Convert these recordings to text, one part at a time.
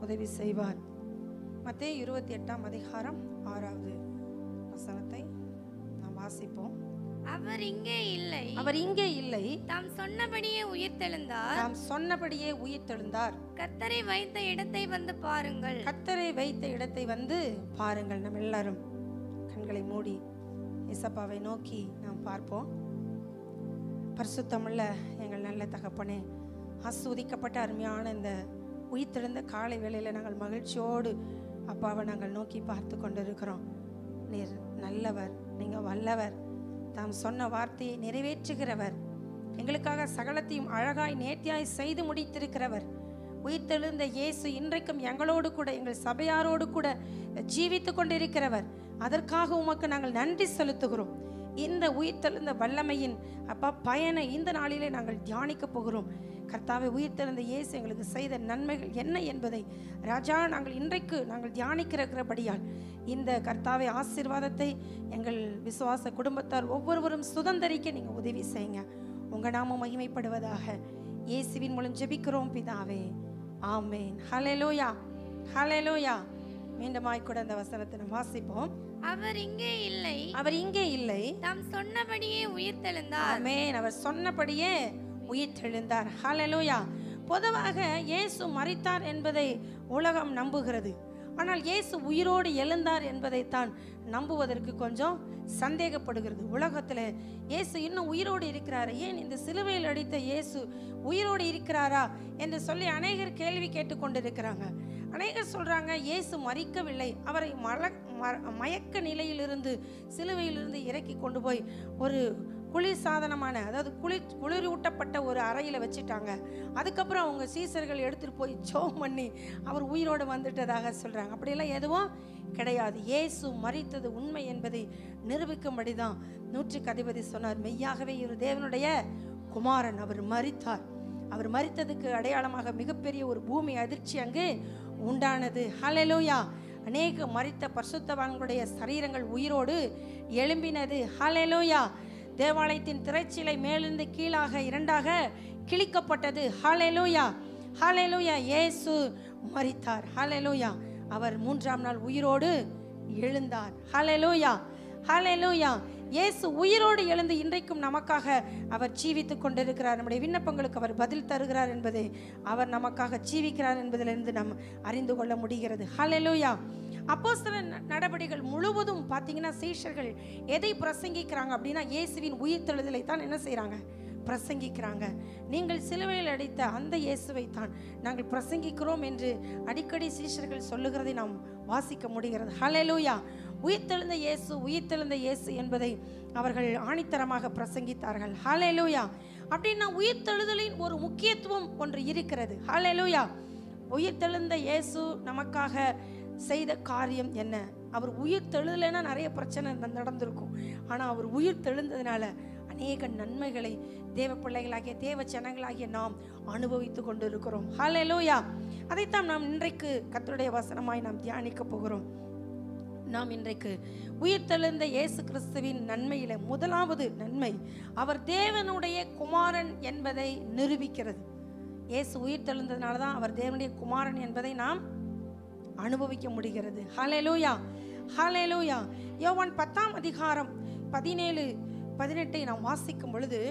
உதவி செய்வார் மத்தேயு இருபத்தி எட்டாம் அதிகாரம் ஆறாவது வசனத்தை நாம் வாசிப்போம் அவர் இங்கே இல்லை அவர் இங்கே இல்லை தாம் சொன்னபடியே உயிர்த்தெழுந்தார் தாம் சொன்னபடியே உயிர்த்தெழுந்தார் கர்த்தரை வைத்த இடத்தை வந்து பாருங்கள் கத்தரை வைத்த இடத்தை வந்து பாருங்கள் நம்ம எல்லாரும் கண்களை மூடி இசப்பாவை நோக்கி நாம் பார்ப்போம் பரிசுத்தமுள்ள எங்கள் நல்ல தகப்பனே ஆஸ்வதிக்கப்பட்ட அருமையான இந்த உயிர்த்தெழுந்த காலை வேளையில் நாங்கள் மகிழ்ச்சியோடு அப்பாவை நாங்கள் நோக்கி பார்த்து கொண்டிருக்கிறோம் நீர் நல்லவர் நீங்கள் வல்லவர் தாம் சொன்ன வார்த்தையை நிறைவேற்றுகிறவர் எங்களுக்காக சகலத்தையும் அழகாய் நேர்த்தியாய் செய்து முடித்திருக்கிறவர் உயிர்த்தெழுந்த இயேசு இன்றைக்கும் எங்களோடு கூட எங்கள் சபையாரோடு கூட ஜீவித்து கொண்டிருக்கிறவர் அதற்காக உமக்கு நாங்கள் நன்றி செலுத்துகிறோம் இந்த உயிர்த்தெழுந்த வல்லமையின் அப்பா பயனை இந்த நாளிலே நாங்கள் தியானிக்க போகிறோம் கர்த்தாவை உயிர்த்தெழுந்த இயேசு எங்களுக்கு செய்த நன்மைகள் என்ன என்பதை ராஜா நாங்கள் இன்றைக்கு நாங்கள் தியானிக்கிறபடியால் இந்த கர்த்தாவை ஆசீர்வாதத்தை எங்கள் விசுவாச குடும்பத்தார் ஒவ்வொருவரும் சுதந்திரிக்க நீங்கள் உதவி செய்யுங்க உங்கள் நாமம் மகிமைப்படுவதாக இயேசுவின் மூலம் ஜெபிக்கிறோம் பிதாவே ஆமேன் ஹalleluya ஹalleluya மீண்டுமாய் கூட அந்த வசனத்தை நாம் வாசிப்போம் அவர் இங்கே இல்லை அவர் இங்கே இல்லை தாம் சொன்னபடியே உயிர்த்தெழுந்தார் ஆமென் அவர் சொன்னபடியே உயிர்த்தெழுந்தார் ஹalleluya பொதுவாக இயேசு மரித்தார் என்பதை உலகம் நம்புகிறது ஆனால் இயேசு உயிரோடு எழுந்தார் என்பதைத்தான் நம்புவதற்கு கொஞ்சம் சந்தேகப்படுகிறது உலகத்தில் இயேசு இன்னும் உயிரோடு இருக்கிறாரா ஏன் இந்த சிலுவையில் அடித்த இயேசு உயிரோடு இருக்கிறாரா என்று சொல்லி அநேகர் கேள்வி கேட்டுக்கொண்டிருக்கிறாங்க அநேகர் சொல்றாங்க இயேசு மறிக்கவில்லை அவரை மல ம- மயக்க நிலையிலிருந்து சிலுவையிலிருந்து இறக்கி கொண்டு போய் ஒரு குளிர் சாதனமான அதாவது குளிர் குளிரூட்டப்பட்ட ஒரு அறையில் வச்சுட்டாங்க அதுக்கப்புறம் அவங்க சீசர்கள் எடுத்துகிட்டு போய் ஜோம் பண்ணி அவர் உயிரோடு வந்துட்டதாக சொல்கிறாங்க அப்படியெல்லாம் எதுவும் கிடையாது இயேசு மறித்தது உண்மை என்பதை நிரூபிக்கும்படி தான் நூற்றுக்கு அதிபதி சொன்னார் மெய்யாகவே இவர் தேவனுடைய குமாரன் அவர் மறித்தார் அவர் மறித்ததுக்கு அடையாளமாக மிகப்பெரிய ஒரு பூமி அதிர்ச்சி அங்கு உண்டானது ஹalleluya அநேக மறித்த பரிசுத்தவான்களுடைய சரீரங்கள் உயிரோடு எழும்பினது ஹalleluya தேவாலயத்தின் திரைச்சிலை மேலிருந்து கீழாக இரண்டாக கிழிக்கப்பட்டது ஹalleluya ஹalleluya இயேசு மரித்தார் ஹalleluya அவர் மூன்றாம் நாள் உயிரோடு எழுந்தார் ஹalleluya ஹalleluya இயேசு உயிரோடு எழுந்து இன்றைக்கும் நமக்காக அவர் ஜீவித்துக் கொண்டிருக்கிறார் நம்முடைய விண்ணப்பங்களுக்கு அவர் பதில் தருகிறார் என்பதை அவர் நமக்காக ஜீவிக்கிறார் என்பதிலிருந்து நாம் அறிந்து கொள்ள முடிகிறது ஹalleluya அப்போஸ்தல ந- நடபடிகள் முழுவதும் பார்த்தீங்கன்னா சீஷர்கள் எதை பிரசங்கிக்கிறாங்க அப்படின்னா இயேசுவின் உயிர்த்தெழுதலை தான் என்ன செய்கிறாங்க பிரசங்கிக்கிறாங்க நீங்கள் சிலுவையில் அடித்த அந்த இயேசுவை தான் நாங்கள் பிரசங்கிக்கிறோம் என்று அடிக்கடி சீஷர்கள் சொல்லுகிறதை நாம் வாசிக்க முடிகிறது ஹalleluya உயிர்த்தெழுந்த இயேசு உயிர்த்தெழுந்த இயேசு என்பதை அவர்கள் ஆணித்தரமாக பிரசங்கித்தார்கள் ஹalleluya அப்படின்னா உயிர்த்தெழுதலின் ஒரு முக்கியத்துவம் ஒன்று இருக்கிறது ஹalleluya உயிர்த்தெழுந்த இயேசு நமக்காக செய்த காரியம் என்ன அவர் உயிர் தெழுதலைன்னா நிறைய பிரச்சனை ந- நடந்திருக்கும் ஆனால் அவர் உயிர் தெழுந்ததுனால அநேக நன்மைகளை தேவ பிள்ளைகளாகிய தேவ ஜனங்களாகிய நாம் அனுபவித்து கொண்டு இருக்கிறோம் ஹalleluya அதைத்தான் நாம் இன்றைக்கு கர்த்தருடைய வசனமாய் நாம் தியானிக்க போகிறோம் நாம் இன்றைக்கு உயிர்த்தெழுந்த இயேசு கிறிஸ்துவின் நன்மையில முதலாவது நன்மை அவர் தேவனுடைய குமாரன் என்பதை நிரூபிக்கிறது இயேசு உயிர்த்தெழுந்ததுனால தான் அவர் தேவனுடைய குமாரன் என்பதை நாம் அனுபவிக்க முடிகிறது ஹalleluya ஹalleluya யோவான் பத்தாம் அதிகாரம் பதினேழு பதினெட்டை நாம் வாசிக்கும் பொழுது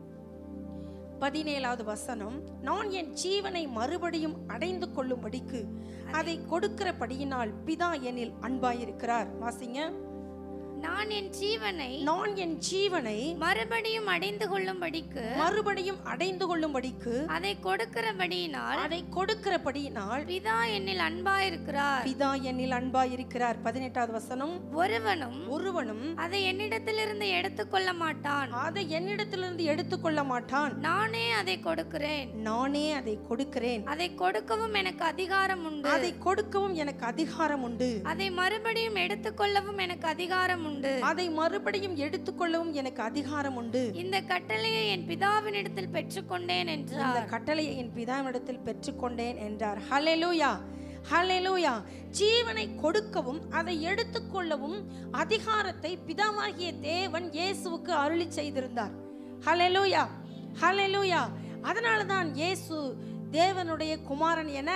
பதினேழாவது வசனம் நான் என் ஜீவனை மறுபடியும் அடைந்து கொள்ளும்படிக்கு அதை கொடுக்கிறபடியினால் பிதா என்னில் அன்பாயிருக்கிறார் வாசிங்க நான் என் ஜீவனை நான் என் ஜீவனை மறுபடியும் அடைந்து கொள்ளும்படிக்கு மறுபடியும் அடைந்து கொள்ளும்படிக்கு அதை கொடுக்கிறபடியினால் அதை கொடுக்கிறபடியினால் பிதா என்னில் அன்பாயிருக்கிறார் பிதா என்னில் அன்பாயிருக்கிறார் பதினெட்டாவது வசனம் ஒருவனும் ஒருவனும் அதை என்னிடத்திலிருந்து எடுத்துக்கொள்ள மாட்டான் அதை என்னிடத்திலிருந்து எடுத்துக்கொள்ள மாட்டான் நானே அதை கொடுக்கிறேன் நானே அதை கொடுக்கிறேன் அதை கொடுக்கவும் எனக்கு அதிகாரம் உண்டு அதை கொடுக்கவும் எனக்கு அதிகாரம் உண்டு அதை மறுபடியும் எடுத்துக்கொள்ளவும் எனக்கு அதிகாரம் உண்டு அதை மறுபடியும் எடுத்துக்கொள்ளவும் எனக்கு அதிகாரம் உண்டு இந்த கட்டளையை என் பிதாவினிடத்தில் பெற்றுக்கொண்டேன் இந்த என்றார் கட்டளையை என் பிதாவிடத்தில் பெற்றுக்கொண்டேன் என்றார் ஹalleluya ஹalleluya ஜீவனை கொடுக்கவும் அதை எடுத்துக்கொள்ளவும் அதிகாரத்தை பிதாவாகிய தேவன் இயேசுவுக்கு அருளி செய்திருந்தார் ஹalleluya ஹalleluya அதனால தான் இயேசு தேவனுடைய குமாரன் என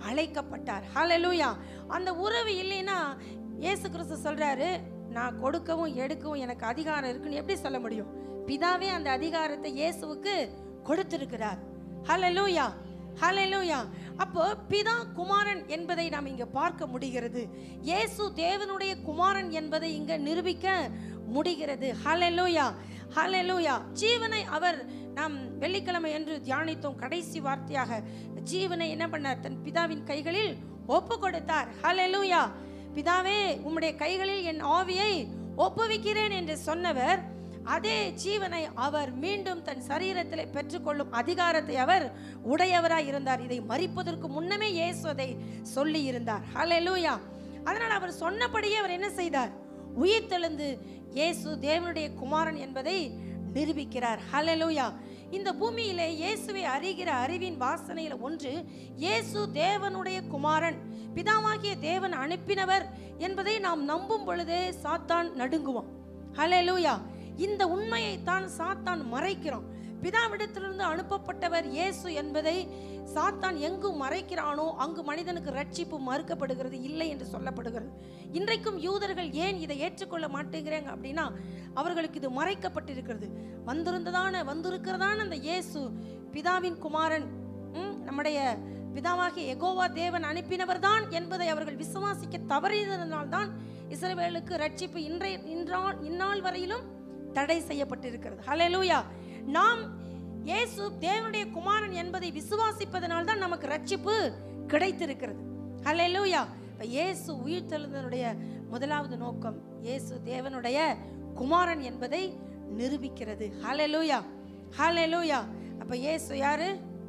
அழைக்கப்பட்டார் ஹalleluya அந்த உறவு இல்லைன்னா இயேசு கிறிஸ்து சொல்றாரு நான் கொடுக்கவும் எடுக்கவும் எனக்கு அதிகாரம் இருக்குன்னு எப்படி சொல்ல முடியும் பிதாவே அந்த அதிகாரத்தை இயேசுவுக்கு கொடுத்திருக்கிறார் ஹalleluya ஹalleluya அப்போ பிதா குமாரன் என்பதை நாம் இங்க பார்க்க முடிகிறது இயேசு தேவனுடைய குமாரன் என்பதை இங்க நிரூபிக்க முடிகிறது ஹalleluya ஹalleluya ஜீவனை அவர் நாம் வெள்ளிக்கிழமை என்று தியானித்தோம் கடைசி வார்த்தையாக ஜீவனை என்ன பண்ணார் தன் பிதாவின் கைகளில் ஒப்பு கொடுத்தார் ஹalleluya பிதாவே உம்முடைய கைகளில் என் ஆவியை ஒப்புவிக்கிறேன் என்று சொன்னவர் அதே ஜீவனை அவர் மீண்டும் தன் சரீரத்தில் பெற்றுக்கொள்ளும் அதிகாரத்தை அவர் உடையவராய் இருந்தார் இதை மறிப்பதற்கு முன்னமே இயேசு அதை சொல்லி இருந்தார் ஹalleluya அதனால் அவர் சொன்னபடியே அவர் என்ன செய்தார் உயிர்த்தெழுந்து இயேசு தேவனுடைய குமாரன் என்பதை நிரூபிக்கிறார் ஹalleluya இந்த பூமியிலே இயேசுவை அறிகிற அறிவின் வாசனையில் ஒன்று இயேசு தேவனுடைய குமாரன் பிதாவாகிய தேவன் அனுப்பினவர் என்பதை நாம் நம்பும் பொழுதே சாத்தான் நடுங்குவான் ஹalleluya இந்த உண்மையை தான் சாத்தான் மறைக்கிறான் பிதாவிடத்திலிருந்து அனுப்பப்பட்டவர் இயேசு என்பதை சாத்தான் எங்கு மறைக்கிறானோ அங்கு மனிதனுக்கு ரட்சிப்பு மறுக்கப்படுகிறது இல்லை என்று சொல்லப்படுகிறது இன்றைக்கும் யூதர்கள் ஏன் இதை ஏற்றுக்கொள்ள மாட்டேங்கிறாங்க அப்படின்னா அவர்களுக்கு இது மறைக்கப்பட்டிருக்கிறது வந்திருந்ததான வந்திருக்கிறதான அந்த இயேசு பிதாவின் குமாரன் ம், நம்முடைய பிதாவாகிய எகோவா தேவன் அனுப்பினவர் தான் என்பதை அவர்கள் விசுவாசிக்க தவறியதனால்தான் இஸ்ரவேலுக்கு ரட்சிப்பு இன்றைய இன்றால் இந்நாள் வரையிலும் தடை செய்யப்பட்டிருக்கிறது ஹalleluya நாம் இயேசு தேவனுடைய குமாரன் என்பதை விசுவாசிப்பதனால் தான் நமக்கு ரட்சிப்பு கிடைத்திருக்கிறது ஹalleluya இப்ப இயேசு உயிர்த்தெழுந்தனுடைய முதலாவது நோக்கம் இயேசு தேவனுடைய குமாரன் என்பதை நிரூபிக்கிறது ஹalleluya ஹalleluya அப்ப இயேசு யாரு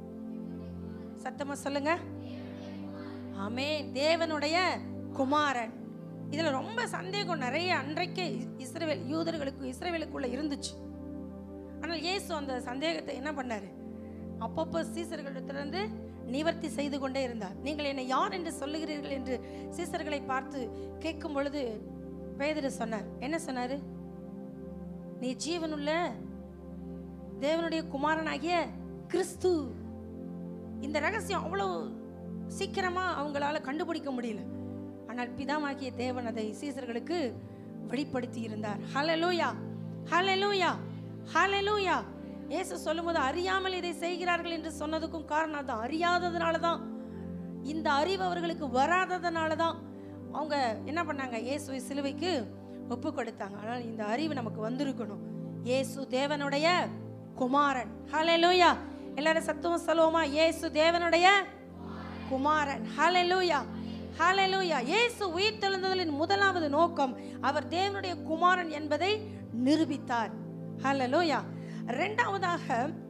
சத்தமா சொல்லுங்க ஆமென் தேவனுடைய குமாரன் இதுல ரொம்ப சந்தேகம் நிறைய அன்றைக்கே இ- இஸ்ரவேல் யூதர்களுக்கு இஸ்ரவேலுக்குள்ள இருந்துச்சு ஆனால் இயேசு அந்த சந்தேகத்தை என்ன பண்ணாரு அப்பப்போ சீசர்களிடத்திலிருந்து நிவர்த்தி செய்து கொண்டே இருந்தார் நீங்கள் என்னை யார் என்று சொல்லுகிறீர்கள் என்று சீசர்களை பார்த்து கேட்கும் பொழுது பேதுரு சொன்னார் என்ன சொன்னாரு நீ ஜீவனுள்ள தேவனுடைய குமாரனாகிய கிறிஸ்து இந்த ரகசியம் அவ்வளவு சீக்கிரமா அவங்களால கண்டுபிடிக்க முடியல ஆனால் பிதாமாகிய தேவன் அதை சீசர்களுக்கு வெளிப்படுத்தி இருந்தார் ஹalleluya ஹalleluya ஹalleluya இயேசு சொல்லும்போது அறியாமல் இதை செய்கிறார்கள் என்று சொன்னதுக்கும் காரணம் தான் அறியாததுனால தான் இந்த அறிவு அவர்களுக்கு வராததுனால தான் அவங்க என்ன பண்ணாங்க இயேசுவை சிலுவைக்கு ஒப்பு கொடுத்தாங்க ஆனால் இந்த அறிவு நமக்கு வந்திருக்கணும் இயேசு தேவனுடைய குமாரன் ஹalleluya எல்லாரும் சத்தமும் சொல்லுவோமா இயேசு தேவனுடைய குமாரன் ஹalleluya ஹalleluya இயேசு உயிர்த்தெழுந்ததின் முதலாவது நோக்கம் அவர் தேவனுடைய குமாரன் என்பதை நிரூபித்தார் ஹalleluya இரண்டாவதாக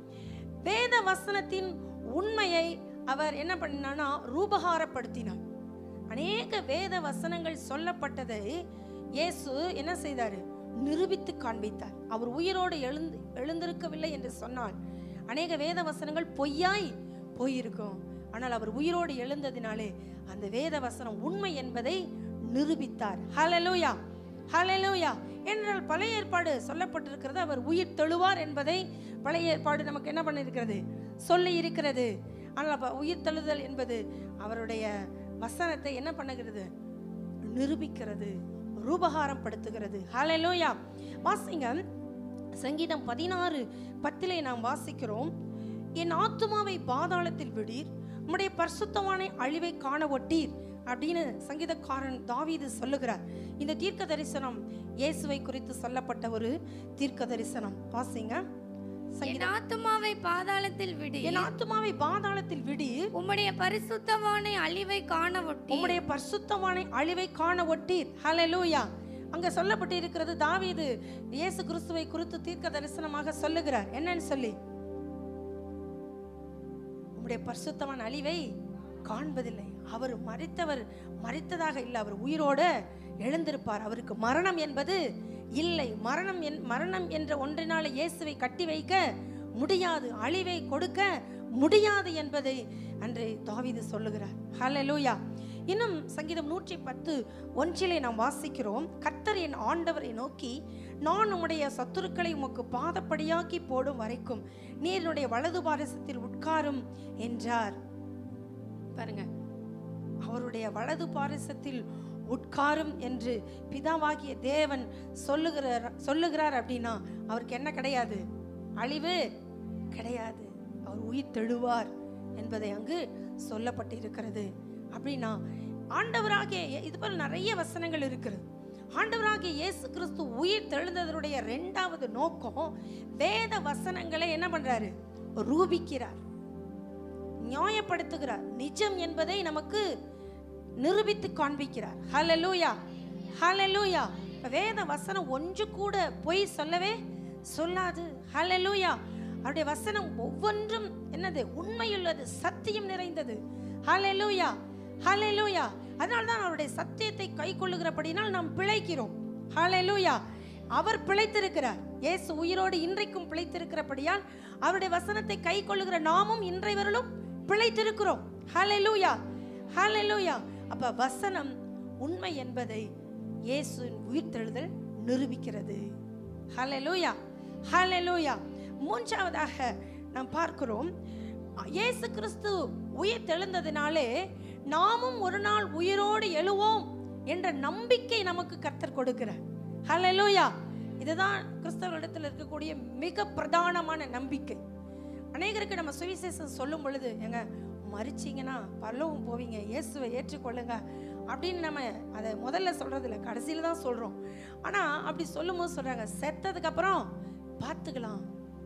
வேத வசனத்தின் உண்மையை அவர் என்ன பண்ணார்னா ரூபகாரப்படுத்தினார் அநேக வேத வசனங்கள் சொல்லப்பட்டதை இயேசு என்ன செய்தார் நிரூபித்து காண்பித்தார் அவர் உயிரோடு எழுந்து எழுந்திருக்கவில்லை என்று சொன்னால் அநேக வேத வசனங்கள் பொய்யாய் போயிருக்கும் ஆனால் அவர் உயிரோடு எழுந்ததினாலே அந்த வேத வசனம் உண்மை என்பதை நிரூபித்தார் ஹalleluya ஹalleluya என்றால் பழைய ஏற்பாடு சொல்லப்பட்டிருக்கிறது அவர் உயிர் தெழுவார் என்பதை பழைய ஏற்பாடு நமக்கு என்ன பண்ணியிருக்கிறது சொல்லி இருக்கிறது ஆனால் அப்ப உயிர் தெழுதல் என்பது அவருடைய வசனத்தை என்ன பண்ணுகிறது நிரூபிக்கிறது ரூபகாரம் படுத்துகிறது ஹalleluya வாசிங்க சங்கீதம் பதினாறு பத்திலே நாம் வாசிக்கிறோம் என் ஆத்துமாவை பாதாளத்தில் விடீர் உம்முடைய பரிசுத்தவானை அழிவை காண ஒட்டீர் அப்படின்னு சங்கீதக்காரன் தாவீது சொல்லுகிறார் இந்த தீர்க்க தரிசனம் இயேசுவை குறித்து சொல்லப்பட்ட ஒரு தீர்க்க தரிசனம் வாசிங்க என் ஆத்துமாவை பாதாளத்தில் விடு என் ஆத்துமாவை பாதாளத்தில் விடீர் உம்முடைய பரிசுத்தவானை அழிவை காண ஒட்டி உம்முடைய பரிசுத்தமான அழிவை காண ஒட்டீர் ஹalleluya அங்க சொல்லப்பட்டு இருக்கிறது தாவீது இயேசு கிறிஸ்துவை குறித்து தீர்க்க தரிசனமாக சொல்லுகிறார் என்னன்னு சொல்லி உம்முடைய பரிசுத்தமான அழிவை காண்பதில்லை அவர் மறித்தவர் மறித்ததாக இல்லை அவர் உயிரோடு எழுந்திருப்பார் அவருக்கு மரணம் என்பது இல்லை மரணம் என் மரணம் என்ற ஒன்றினால இயேசுவை கட்டி வைக்க முடியாது அழிவை கொடுக்க முடியாது என்பதை அன்று தாவீது சொல்லுகிறார் ஹalleluya இன்னும் சங்கீதம் நூற்றி பத்து ஒன்றிலே நாம் வாசிக்கிறோம் கர்த்தர் என் ஆண்டவரை நோக்கி நான் உம்முடைய சத்துருக்களை உமக்கு பாதப்படியாக்கி போடும் வரைக்கும் நீர் என்னுடைய வலது பாரசத்தில் உட்காரும் என்றார் பாருங்க அவருடைய வலது பாரிசத்தில் உட்காரும் என்று பிதாவாகிய தேவன் சொல்லுகிறார் சொல்லுகிறார் அப்படின்னா அவருக்கு என்ன கிடையாது அழிவு கிடையாது அவர் உயிர் தெழுவார் என்பதை அங்கு சொல்லப்பட்டிருக்கிறது அப்படின்னா ஆண்டவராகிய இயே- இது போல நிறைய வசனங்கள் இருக்கிறது ஆண்டவராகிய இயேசு கிறிஸ்து உயிர் தெழுந்ததனுடைய ரெண்டாவது நோக்கம் வேத வசனங்களை என்ன பண்றாரு ரூபிக்கிறார் நியாயப்படுத்துகிறார் நிஜம் என்பதை நமக்கு நிரூபித்து காண்பிக்கிறார் ஹalleluya ஹalleluya வேத வசனம் ஒன்று கூட பொய் சொல்லவே சொல்லாது ஹalleluya அவருடைய வசனம் ஒவ்வொன்றும் என்னது உண்மையுள்ளது சத்தியம் நிறைந்தது ஹalleluya ஹalleluya அதனால தான் அவருடைய சத்தியத்தை கை கொள்ளுகிறபடினால் நாம் பிழைக்கிறோம் ஹalleluya அவர் பிழைத்திருக்கிறார் இயேசு உயிரோடு இன்றைக்கும் பிழைத்திருக்கிறபடியால் அவருடைய வசனத்தை கை கொள்ளுகிற நாமும் இன்றைவர்களும் பிழைத்திருக்கிறோம் ஹalleluya ஹalleluya அப்ப வசனம் உண்மை என்பதை இயேசுவின் உயிர்த்தெழுதல் நிரூபிக்கிறது ஹalleluya ஹalleluya மூன்றாவதாக நாம் பார்க்கிறோம் இயேசு கிறிஸ்து உயிர் தெழுந்ததினாலே நாமும் ஒரு நாள் உயிரோடு எழுவோம் என்ற நம்பிக்கை நமக்கு கர்த்தர் கொடுக்கிறார் ஹalleluya இதுதான் கிறிஸ்தவர்களிடத்தில் இருக்கக்கூடிய மிக பிரதானமான நம்பிக்கை அநேகருக்கு நம்ம சுவிசேஷம் சொல்லும் பொழுது எங்க மறிச்சிங்கன்னா பரலோகம் போவீங்க இயேசுவை ஏற்றுக்கொள்ளுங்க அப்படின்னு நம்ம அதை முதல்ல சொல்றது இல்லை கடைசியில தான் சொல்றோம் ஆனா அப்படி சொல்லும் போது சொல்றாங்க செத்ததுக்கு அப்புறம் பார்த்துக்கலாம்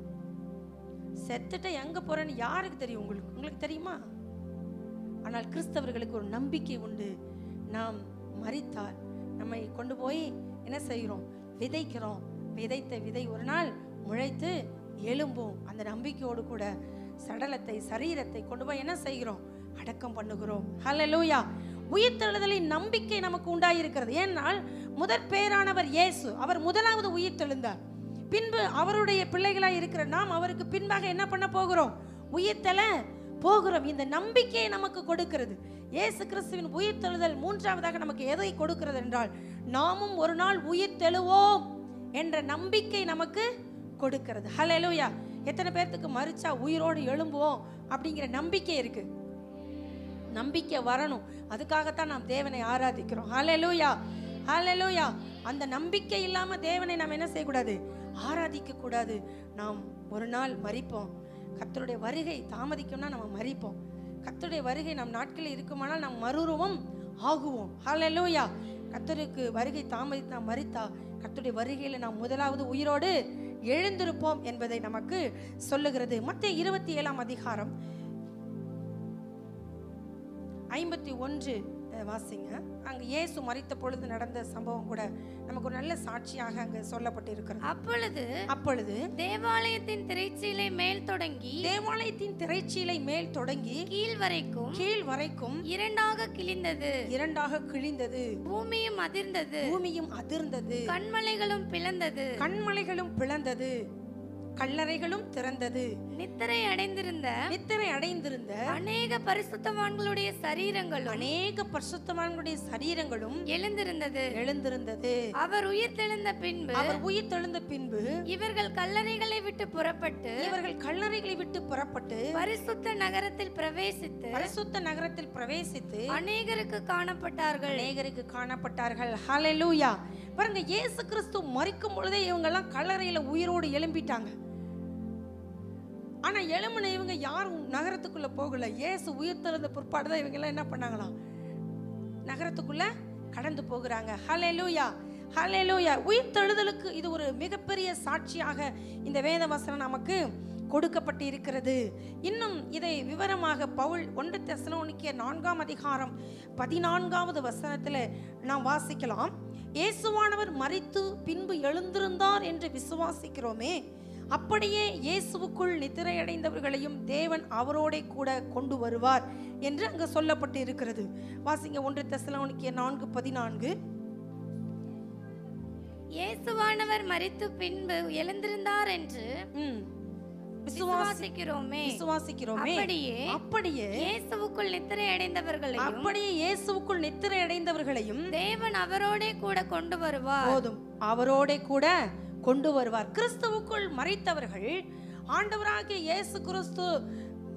செத்துட்டு எங்க போறேன்னு யாருக்கு தெரியும் உங்களுக்கு உங்களுக்கு தெரியுமா ஆனால் கிறிஸ்தவர்களுக்கு ஒரு நம்பிக்கை உண்டு நாம் மரித்தால் நம்மை கொண்டு போய் என்ன செய்கிறோம் விதைக்கிறோம் விதைத்த விதை ஒரு நாள் முளைத்து எழும்பும் அந்த நம்பிக்கையோடு கூட சடலத்தை சரீரத்தை கொண்டு போய் என்ன செய்கிறோம் அடக்கம் பண்ணுகிறோம் ஹalleluya உயிர்த்தெழுதலின் நம்பிக்கை நமக்கு உண்டாயிருக்கிறது ஏனால் முதற் பேரானவர் இயேசு அவர் முதலாவது உயிர்த்தெழுந்தார் பின்பு அவருடைய பிள்ளைகளாய் இருக்கிற நாம் அவருக்கு பின்பாக என்ன பண்ண போகிறோம் உயிர்த்தெழ போகிறோம் இந்த நம்பிக்கையை நமக்கு கொடுக்கிறது இயேசு கிறிஸ்துவின் உயிர்த்தெழுதல் மூன்றாவதாக நமக்கு எதை கொடுக்கிறது என்றால் நாமும் ஒரு நாள் உயிர்த்தெழுவோம் என்ற நம்பிக்கை நமக்கு கொடுக்கிறது ஹalleluya எத்தனை பேர்த்துக்கு மறிச்சா உயிரோடு எழும்புவோம் அப்படிங்கிற நம்பிக்கை இருக்கு நம்பிக்கை வரணும் அதுக்காகத்தான் நாம் தேவனை ஆராதிக்கிறோம் ஹalleluya ஹalleluya அந்த நம்பிக்கை இல்லாம தேவனை நாம் என்ன செய்யக்கூடாது ஆராதிக்க கூடாது நாம் ஒரு நாள் மறிப்போம் கர்த்தருடைய வருகை தாமதிக்கும்னா நம்ம மறிப்போம் கர்த்தருடைய வருகை நம் நாட்களில் இருக்குமானால் நாம் மறுரூபம் ஆகுவோம் ஹalleluya கர்த்தருக்கு வருகை தாமதித்து நாம் மறித்தா கர்த்தருடைய வருகையில் நாம் முதலாவது உயிரோடு எழுந்திருப்போம் என்பதை நமக்கு சொல்லுகிறது மத்திய இருபத்தி ஏழாம் அதிகாரம் ஐம்பத்தி ஒன்று அஹ், வாசிங்க அங்க இயேசு மரித்த பொழுது நடந்த சம்பவம் கூட நமக்கு ஒரு நல்ல சாட்சியாக அங்க சொல்லப்பட்டு இருக்கிறது அப்பொழுது அப்பொழுது தேவாலயத்தின் திரைச்சீலை மேல் தொடங்கி தேவாலயத்தின் திரைச்சீலை மேல் தொடங்கி கீழ் வரைக்கும் கீழ் வரைக்கும் இரண்டாக கிழிந்தது இரண்டாக கிழிந்தது பூமியும் அதிர்ந்தது பூமியும் அதிர்ந்தது கண்மலைகளும் பிளந்தது கண்மலைகளும் பிளந்தது கல்லறைகளும் திறந்தது நித்திரை அடைந்திருந்த நித்திரை அடைந்திருந்த அநேக பரிசுத்தவான்களுடைய சரீரங்களும் அநேக பரிசுத்தவான்களுடைய சரீரங்களும் எழுந்திருந்தது எழுந்திருந்தது அவர் உயிர் தெழுந்த பின்பு அவர் உயிர் தெழுந்த பின்பு இவர்கள் கல்லறைகளை விட்டு புறப்பட்டு இவர்கள் கல்லறைகளை விட்டு புறப்பட்டு பரிசுத்த நகரத்தில் பிரவேசித்து பரிசுத்த நகரத்தில் பிரவேசித்து அநேகருக்கு காணப்பட்டார்கள் அநேகருக்கு காணப்பட்டார்கள் ஹalleluya பாருங்க இயேசு கிறிஸ்து மரிக்கும் பொழுதே இவங்க எல்லாம் கல்லறையில உயிரோடு எழும்பிட்டாங்க ஆனா எழும்பின இவங்க யாரும் நகரத்துக்குள்ள போகல இயேசு உயிர் தெழுந்த பிற்பாடு தான் இவங்க எல்லாம் என்ன பண்ணாங்களாம் நகரத்துக்குள்ள கடந்து போகிறாங்க ஹalleluya ஹalleluya உயிர் தெழுதலுக்கு இது ஒரு மிகப்பெரிய சாட்சியாக இந்த வேத வசனம் நமக்கு கொடுக்கப்பட்டு இருக்கிறது இன்னும் இதை விவரமாக பவுல் ஒன்று தெசலோனிக்க நான்காம் அதிகாரம் பதினான்காவது வசனத்தில் நாம் வாசிக்கலாம் இயேசுவானவர் மரித்து பின்பு எழுந்திருந்தார் என்று விசுவாசிக்கிறோமே அப்படியே இயேசுவுக்குள் நித்திரையடைந்தவர்களையும் தேவன் அவரோடே கூட கொண்டு வருவார் என்று அங்கு சொல்லப்பட்டு இருக்கிறது வாசிங்க ஒன்று தெசலோனிக்க நான்கு பதினான்கு இயேசுவானவர் மரித்து பின்பு எழுந்திருந்தார் என்று ம். விசுவாசி விசுவாசிக்கிறோமே விசுவாசிக்கிறோமே அப்படியே அப்படியே இயேசுவுக்குள் நித்திரை அடைந்தவர்களையும் அப்படியே இயேசுவுக்குள் நித்திரை அடைந்தவர்களையும் தேவன் அவரோடே கூட கொண்டு வருவார் போதும் அவரோடே கூட கொண்டு வருவார் கிறிஸ்துவுக்குள் மறைத்தவர்கள் ஆண்டவராகிய இயேசு கிறிஸ்து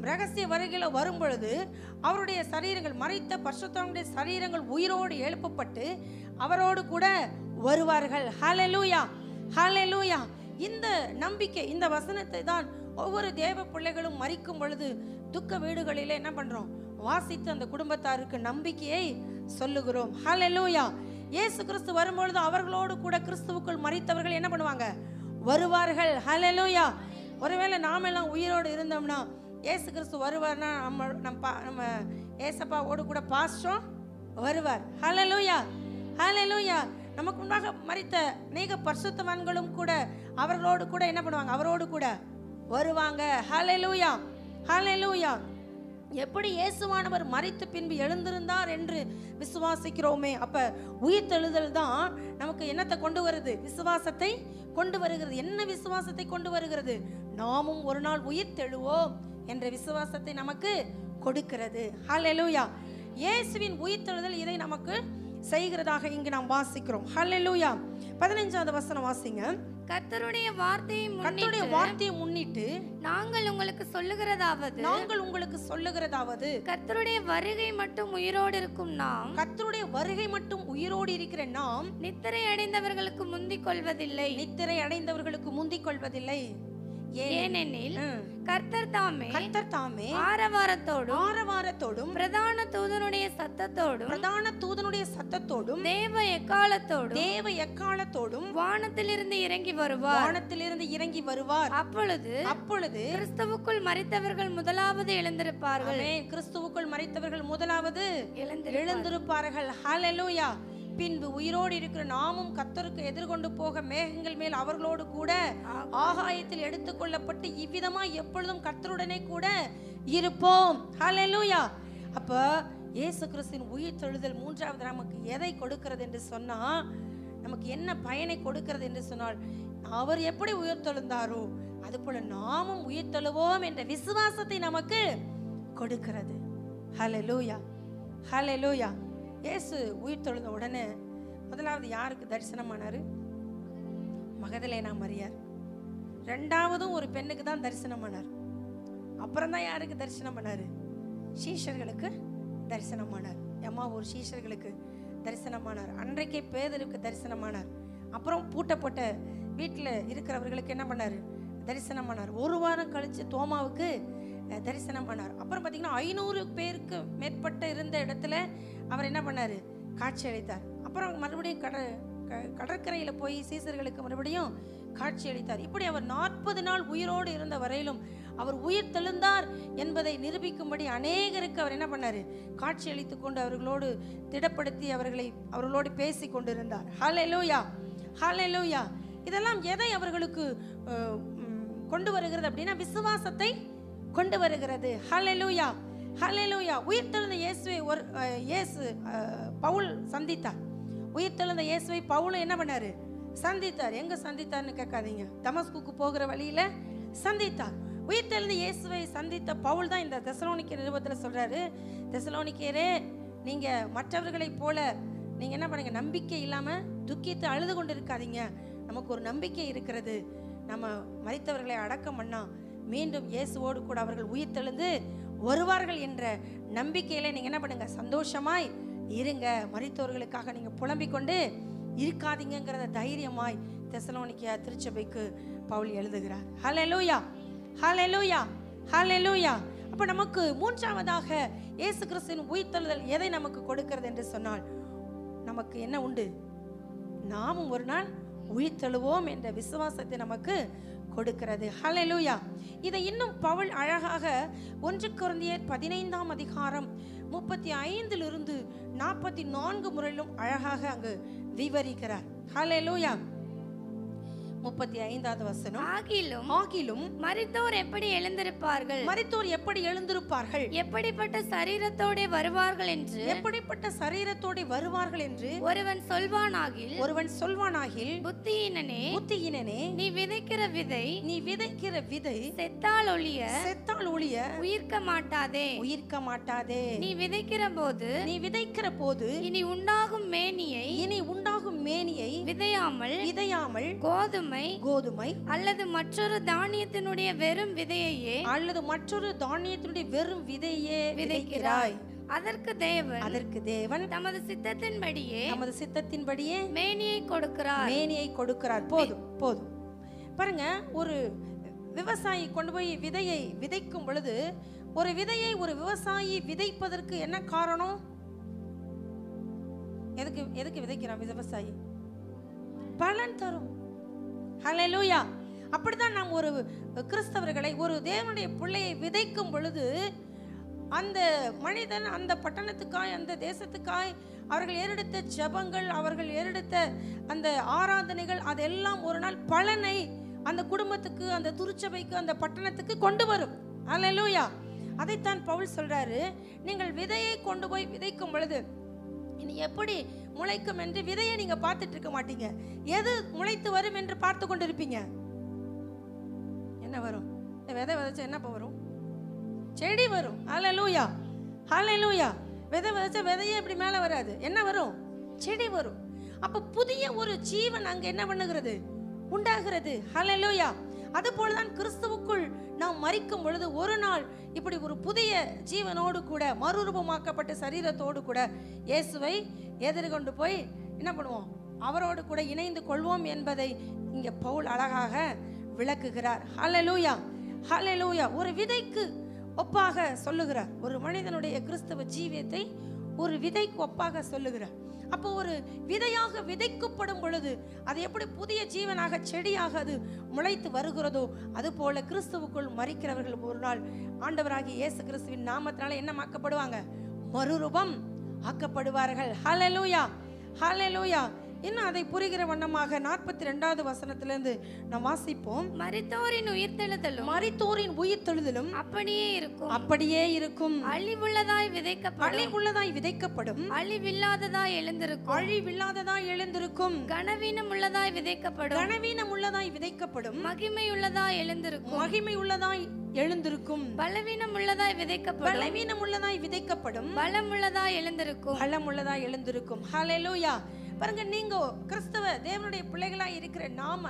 ரகசிய வருகையில வரும் பொழுது அவருடைய சரீரங்கள் மறைத்த பரிசுத்தவனுடைய சரீரங்கள் உயிரோடு எழுப்பப்பட்டு அவரோடு கூட வருவார்கள் ஹalleluya ஹalleluya இந்த நம்பிக்கை இந்த வசனத்தை தான் ஒவ்வொரு தேவ பிள்ளைகளும் மறிக்கும் பொழுது துக்க வீடுகளிலே என்ன பண்றோம் வாசித்து அந்த குடும்பத்தாருக்கு நம்பிக்கையை சொல்லுகிறோம் ஹalleluya இயேசு கிறிஸ்து வரும்பொழுது அவர்களோடு கூட கிறிஸ்துவுக்குள் மறித்தவர்கள் என்ன பண்ணுவாங்க வருவார்கள் ஹalleluya ஒருவேளை நாம எல்லாம் உயிரோடு இருந்தோம்னா இயேசு கிறிஸ்து வருவார்னா நம்ம நம்ம பா- நம்ம ஏசப்பாவோடு கூட பாஸ்டரும் வருவார் ஹalleluya ஹalleluya நமக்கு முன்பாக மறித்த அநேக பரிசுத்தவான்களும் கூட அவர்களோடு கூட என்ன பண்ணுவாங்க அவரோடு கூட வருவாங்க ஹalleluya ஹalleluya எப்படி இயேசுவானவர் மறித்து பின்பு எழுந்திருந்தார் என்று விசுவாசிக்கிறோமே அப்ப உயிர்த்தெழுதல் தான் நமக்கு என்னத்தை கொண்டு வருது விசுவாசத்தை கொண்டு வருகிறது என்ன விசுவாசத்தை கொண்டு வருகிறது நாமும் ஒரு நாள் உயிர்த்தெழுவோம் என்ற விசுவாசத்தை நமக்கு கொடுக்கிறது ஹalleluya இயேசுவின் உயிர்த்தெழுதல் இதை நமக்கு செய்கிறதாக இங்கு நாம் வாசிக்கிறோம் ஹalleluya பதினைஞ்சாவது வசனம் வாசிங்க கர்த்தருடைய வார்த்தையை கர்த்தருடைய முன்னிட்டு வார்த்தையை முன்னிட்டு நாங்கள் உங்களுக்கு சொல்லுகிறதாவது நாங்கள் உங்களுக்கு சொல்லுகிறதாவது கர்த்தருடைய வருகை மட்டும் உயிரோடு இருக்கும் நாம் கர்த்தருடைய வருகை மட்டும் உயிரோடு இருக்கிற நாம் நித்திரை அடைந்தவர்களுக்கு முந்திக் கொள்வதில்லை நித்திரை அடைந்தவர்களுக்கு முந்திக் கொள்வதில்லை ஏன் ஏனெனில் ம். கர்த்தர் தாமே கர்த்தர் தாமே ஆரவாரத்தோடும் ஆரவாரத்தோடும் பிரதான தூதனுடைய சத்தத்தோடும் பிரதான தூதனுடைய சத்தத்தோடும் தேவ எக்காலத்தோடும் தேவ எக்காலத்தோடும் வானத்திலிருந்து இறங்கி வருவார் வானத்திலிருந்து இறங்கி வருவார் அப்பொழுது அப்பொழுது கிறிஸ்துவுக்குள் மரித்தவர்கள் முதலாவது எழுந்திருப்பார்கள் ஆமென். கிறிஸ்துவுக்குள் மறித்தவர்கள் முதலாவது எழுந்திரு எழுந்திருப்பார்கள் ஹalleluya பின்பு உயிரோடு இருக்கிற நாமும் கத்தருக்கு எதிர்கொண்டு போக மேகங்கள் மேல் அவர்களோடு கூட ஆகாயத்தில் எடுத்துக்கொள்ளப்பட்டு இவ்விதமா எப்பொழுதும் கர்த்தருடனே கூட இருப்போம் ஹalleluya அப்ப இயேசு கிறிஸ்துவின் உயிர் தெழுதல் மூன்றாவது நமக்கு எதை கொடுக்கிறது என்று சொன்னா நமக்கு என்ன பயனை கொடுக்கிறது என்று சொன்னால் அவர் எப்படி உயிர் தெழுந்தாரோ அதுபோல நாமும் உயிர் தெழுவோம் என்ற விசுவாசத்தை நமக்கு கொடுக்கிறது ஹalleluya ஹalleluya இயேசு உயிர் தெழுந்த உடனே முதலாவது யாருக்கு தரிசனமானாரு மகதலேனா மரியார் ரெண்டாவதும் ஒரு பெண்ணுக்கு தான் தரிசனமானார் அப்புறம் தான் யாருக்கு தரிசனம் பண்ணாரு சீஷர்களுக்கு தரிசனமானார் எம்மா ஒரு சீஷர்களுக்கு தரிசனமானார் அன்றைக்கே பேதருக்கு தரிசனமானார் அப்புறம் பூட்டப்பட்ட வீட்டில் இருக்கிறவர்களுக்கு என்ன பண்ணாரு தரிசனமானார் ஒரு வாரம் கழிச்சு தோமாவுக்கு அஹ், தரிசனம் பண்ணார் அப்புறம் பார்த்தீங்கன்னா ஐநூறு பேருக்கு மேற்பட்ட இருந்த இடத்துல அவர் என்ன பண்ணாரு காட்சி அளித்தார் அப்புறம் மறுபடியும் கட க- கடற்கரையில் போய் சீசர்களுக்கு மறுபடியும் காட்சி அளித்தார் இப்படி அவர் நாற்பது நாள் உயிரோடு இருந்த வரையிலும் அவர் உயிர் தெழுந்தார் என்பதை நிரூபிக்கும்படி அநேகருக்கு அவர் என்ன பண்ணாரு காட்சி அளித்து கொண்டு அவர்களோடு திடப்படுத்தி அவர்களை அவர்களோடு பேசி கொண்டிருந்தார் ஹalleluya ஹalleluya இதெல்லாம் எதை அவர்களுக்கு அஹ், ம், கொண்டு வருகிறது அப்படின்னா விசுவாசத்தை கொண்டு வருகிறது ஹalleluya ஹalleluya உயிர்த்தெழுந்த இயேசுவை ஒரு அஹ், இயேசு அஹ், பவுல் சந்தித்தார் உயிர்த்தெழுந்த இயேசுவை பவுலும் என்ன பண்ணாரு சந்தித்தார் எங்க சந்தித்தார்னு கேட்காதீங்க தமஸ்குக்கு போகிற வழியில சந்தித்தார் உயிர்த்தெழுந்த இயேசுவை சந்தித்த பவுல் தான் இந்த தெசலோனிக்க நிருபத்துல சொல்றாரு தெசலோனிக்கேரே நீங்க மற்றவர்களைப் போல நீங்க என்ன பண்ணுங்க நம்பிக்கை இல்லாம துக்கித்து அழுது கொண்டு இருக்காதீங்க நமக்கு ஒரு நம்பிக்கை இருக்கிறது நம்ம மரித்தவர்களை அடக்கம் பண்ணா மீண்டும் இயேசுவோடு கூட அவர்கள் உயிர்த்தெழுந்து வருவார்கள் என்ற நம்பிக்கையில நீங்க என்ன பண்ணுங்க சந்தோஷமாய் இருங்க மரித்தவர்களுக்காக நீங்க புலம்பிக் கொண்டு இருக்காதீங்கங்கிறத தைரியமாய் தெசலோனிக்கியா திருச்சபைக்கு பவுல் எழுதுகிறார் ஹalleluya ஹalleluya ஹalleluya அப்ப நமக்கு மூன்றாவதாக இயேசு கிறிஸ்துவின் உயிர்த்தெழுதல் எதை நமக்கு கொடுக்கிறது என்று சொன்னால் நமக்கு என்ன உண்டு நாமும் ஒரு நாள் உயிர்த்தெழுவோம் என்ற விசுவாசத்தை நமக்கு கொடுக்கிறது ஹalleluya இதை இன்னும் பவுல் அழகாக ஒன்று குருந்தியர் பதினைந்தாம் அதிகாரம் முப்பத்தி ஐந்திலிருந்து நாற்பத்தி நான்கு முறையிலும் அழகாக அங்கு விவரிக்கிறார் ஹalleluya முப்பத்தி ஐந்தாவது வசனம் ஆகிலும் ஆகிலும் மரித்தோர் எப்படி எழுந்திருப்பார்கள் மரித்தோர் எப்படி எழுந்திருப்பார்கள் எப்படிப்பட்ட சரீரத்தோடே வருவார்கள் என்று எப்படிப்பட்ட சரீரத்தோடு வருவார்கள் என்று ஒருவன் சொல்வானாகில் ஒருவன் சொல்வானாகில் புத்தியினனே புத்தியினனே நீ விதைக்கிற விதை நீ விதைக்கிற விதை செத்தால் ஒழிய செத்தால் ஒழிய உயிர்க்க மாட்டாதே உயிர்க்க மாட்டாதே நீ விதைக்கிற போது நீ விதைக்கிற போது இனி உண்டாகும் மேனியை இனி உண்டாகும் மேனியை விதையாமல் விதையாமல் கோதுமை கோதுமை அல்லது மற்றொரு தானியத்தினுடைய வெறும் விதையையே அல்லது மற்றொரு தானியத்தினுடைய வெறும் விதையே விதைக்கிறாய் விதைக்கிறாய் அதற்கு தேவன் அதற்கு தேவன் தமது சித்தத்தின்படியே நமது சித்தத்தின்படியே மேனியை கொடுக்கிறார் மேனியை கொடுக்கிறார் போதும் போதும் பாருங்க ஒரு விவசாயி கொண்டு போய் விதையை விதைக்கும் பொழுது ஒரு விதையை ஒரு விவசாயி விதைப்பதற்கு என்ன காரணம் எதுக்கு எதுக்கு விதைக்கிறான் விவசாயி பலன் தரும் ஹalleluya அப்படிதான் நாம் ஒரு கிறிஸ்தவர்களை ஒரு தேவனுடைய பிள்ளையை விதைக்கும் பொழுது அந்த மனிதன் அந்த பட்டணத்துக்காய் அந்த தேசத்துக்காய் அவர்கள் ஏறெடுத்த ஜெபங்கள் அவர்கள் ஏறெடுத்த அந்த ஆராதனைகள் அதெல்லாம் ஒரு நாள் பலனை அந்த குடும்பத்துக்கு அந்த துருச்சபைக்கு அந்த பட்டணத்துக்கு கொண்டு வரும் அல்லேலூயா அதைத்தான் பவுல் சொல்றாரு நீங்கள் விதையை கொண்டு போய் விதைக்கும் பொழுது இனி எப்படி முளைக்கும் என்று விதையை நீங்க பார்த்துட்டு இருக்க மாட்டீங்க எது முளைத்து வரும் என்று பார்த்து கொண்டிருப்பீங்க என்ன வரும் இந்த விதை விதைச்சா என்ன வரும் செடி வரும் ஹalleluya ஹalleluya விதை விதைச்சா விதையே இப்படி மேலே வராது என்ன வரும் செடி வரும் அப்ப புதிய ஒரு ஜீவன் அங்க என்ன பண்ணுகிறது உண்டாகிறது ஹalleluya அதுபோல தான் கிறிஸ்துவுக்குள் நாம் மறிக்கும் பொழுது ஒரு நாள் இப்படி ஒரு புதிய ஜீவனோடு கூட மறுரூபமாக்கப்பட்ட சரீரத்தோடு கூட இயேசுவை எதிர்கொண்டு போய் என்ன பண்ணுவோம் அவரோடு கூட இணைந்து கொள்வோம் என்பதை இங்க பவுல் அழகாக விளக்குகிறார் ஹalleluya ஹalleluya ஒரு விதைக்கு ஒப்பாக சொல்லுகிறார் ஒரு மனிதனுடைய கிறிஸ்தவ ஜீவியத்தை ஒரு விதைக்கு ஒப்பாக சொல்லுகிறார் அப்போ ஒரு விதையாக விதைக்கப்படும் பொழுது அது எப்படி புதிய ஜீவனாக செடியாக அது முளைத்து வருகிறதோ அதுபோல கிறிஸ்துவுக்குள் மறிக்கிறவர்கள் ஒரு நாள் ஆண்டவராகிய இயேசு கிறிஸ்துவின் நாமத்தினால என்னமாக்கப்படுவாங்க மறுரூபம் ஆக்கப்படுவார்கள் ஹalleluya ஹalleluya இன்னும் அதை புரிகிற வண்ணமாக நாற்பத்தி ரெண்டாவது வசனத்திலிருந்து நாம் வாசிப்போம் மரித்தோரின் உயிர்த்தெழுதலும் மரித்தோரின் உயிர்த்தெழுதலும் அப்படியே இருக்கும் அப்படியே இருக்கும் அழிவுள்ளதாய் விதைக்கப்படும் அழிவுள்ளதாய் விதைக்கப்படும் அழிவில்லாததாய் எழுந்திருக்கும் அழிவில்லாததாய் எழுந்திருக்கும் கனவீனம் உள்ளதாய் விதைக்கப்படும் கனவீனம் உள்ளதாய் விதைக்கப்படும் மகிமை உள்ளதாய் எழுந்திருக்கும் மகிமை உள்ளதாய் எழுந்திருக்கும் பலவீனம் உள்ளதாய் விதைக்கப்படும் பலவீனம் உள்ளதாய் விதைக்கப்படும் பலம் உள்ளதாய் எழுந்திருக்கும் பலம் உள்ளதாய் எழுந்திருக்கும் ஹalleluya பாருங்க நீங்க கிறிஸ்தவ தேவனுடைய பிள்ளைகளாய் இருக்கிற நாம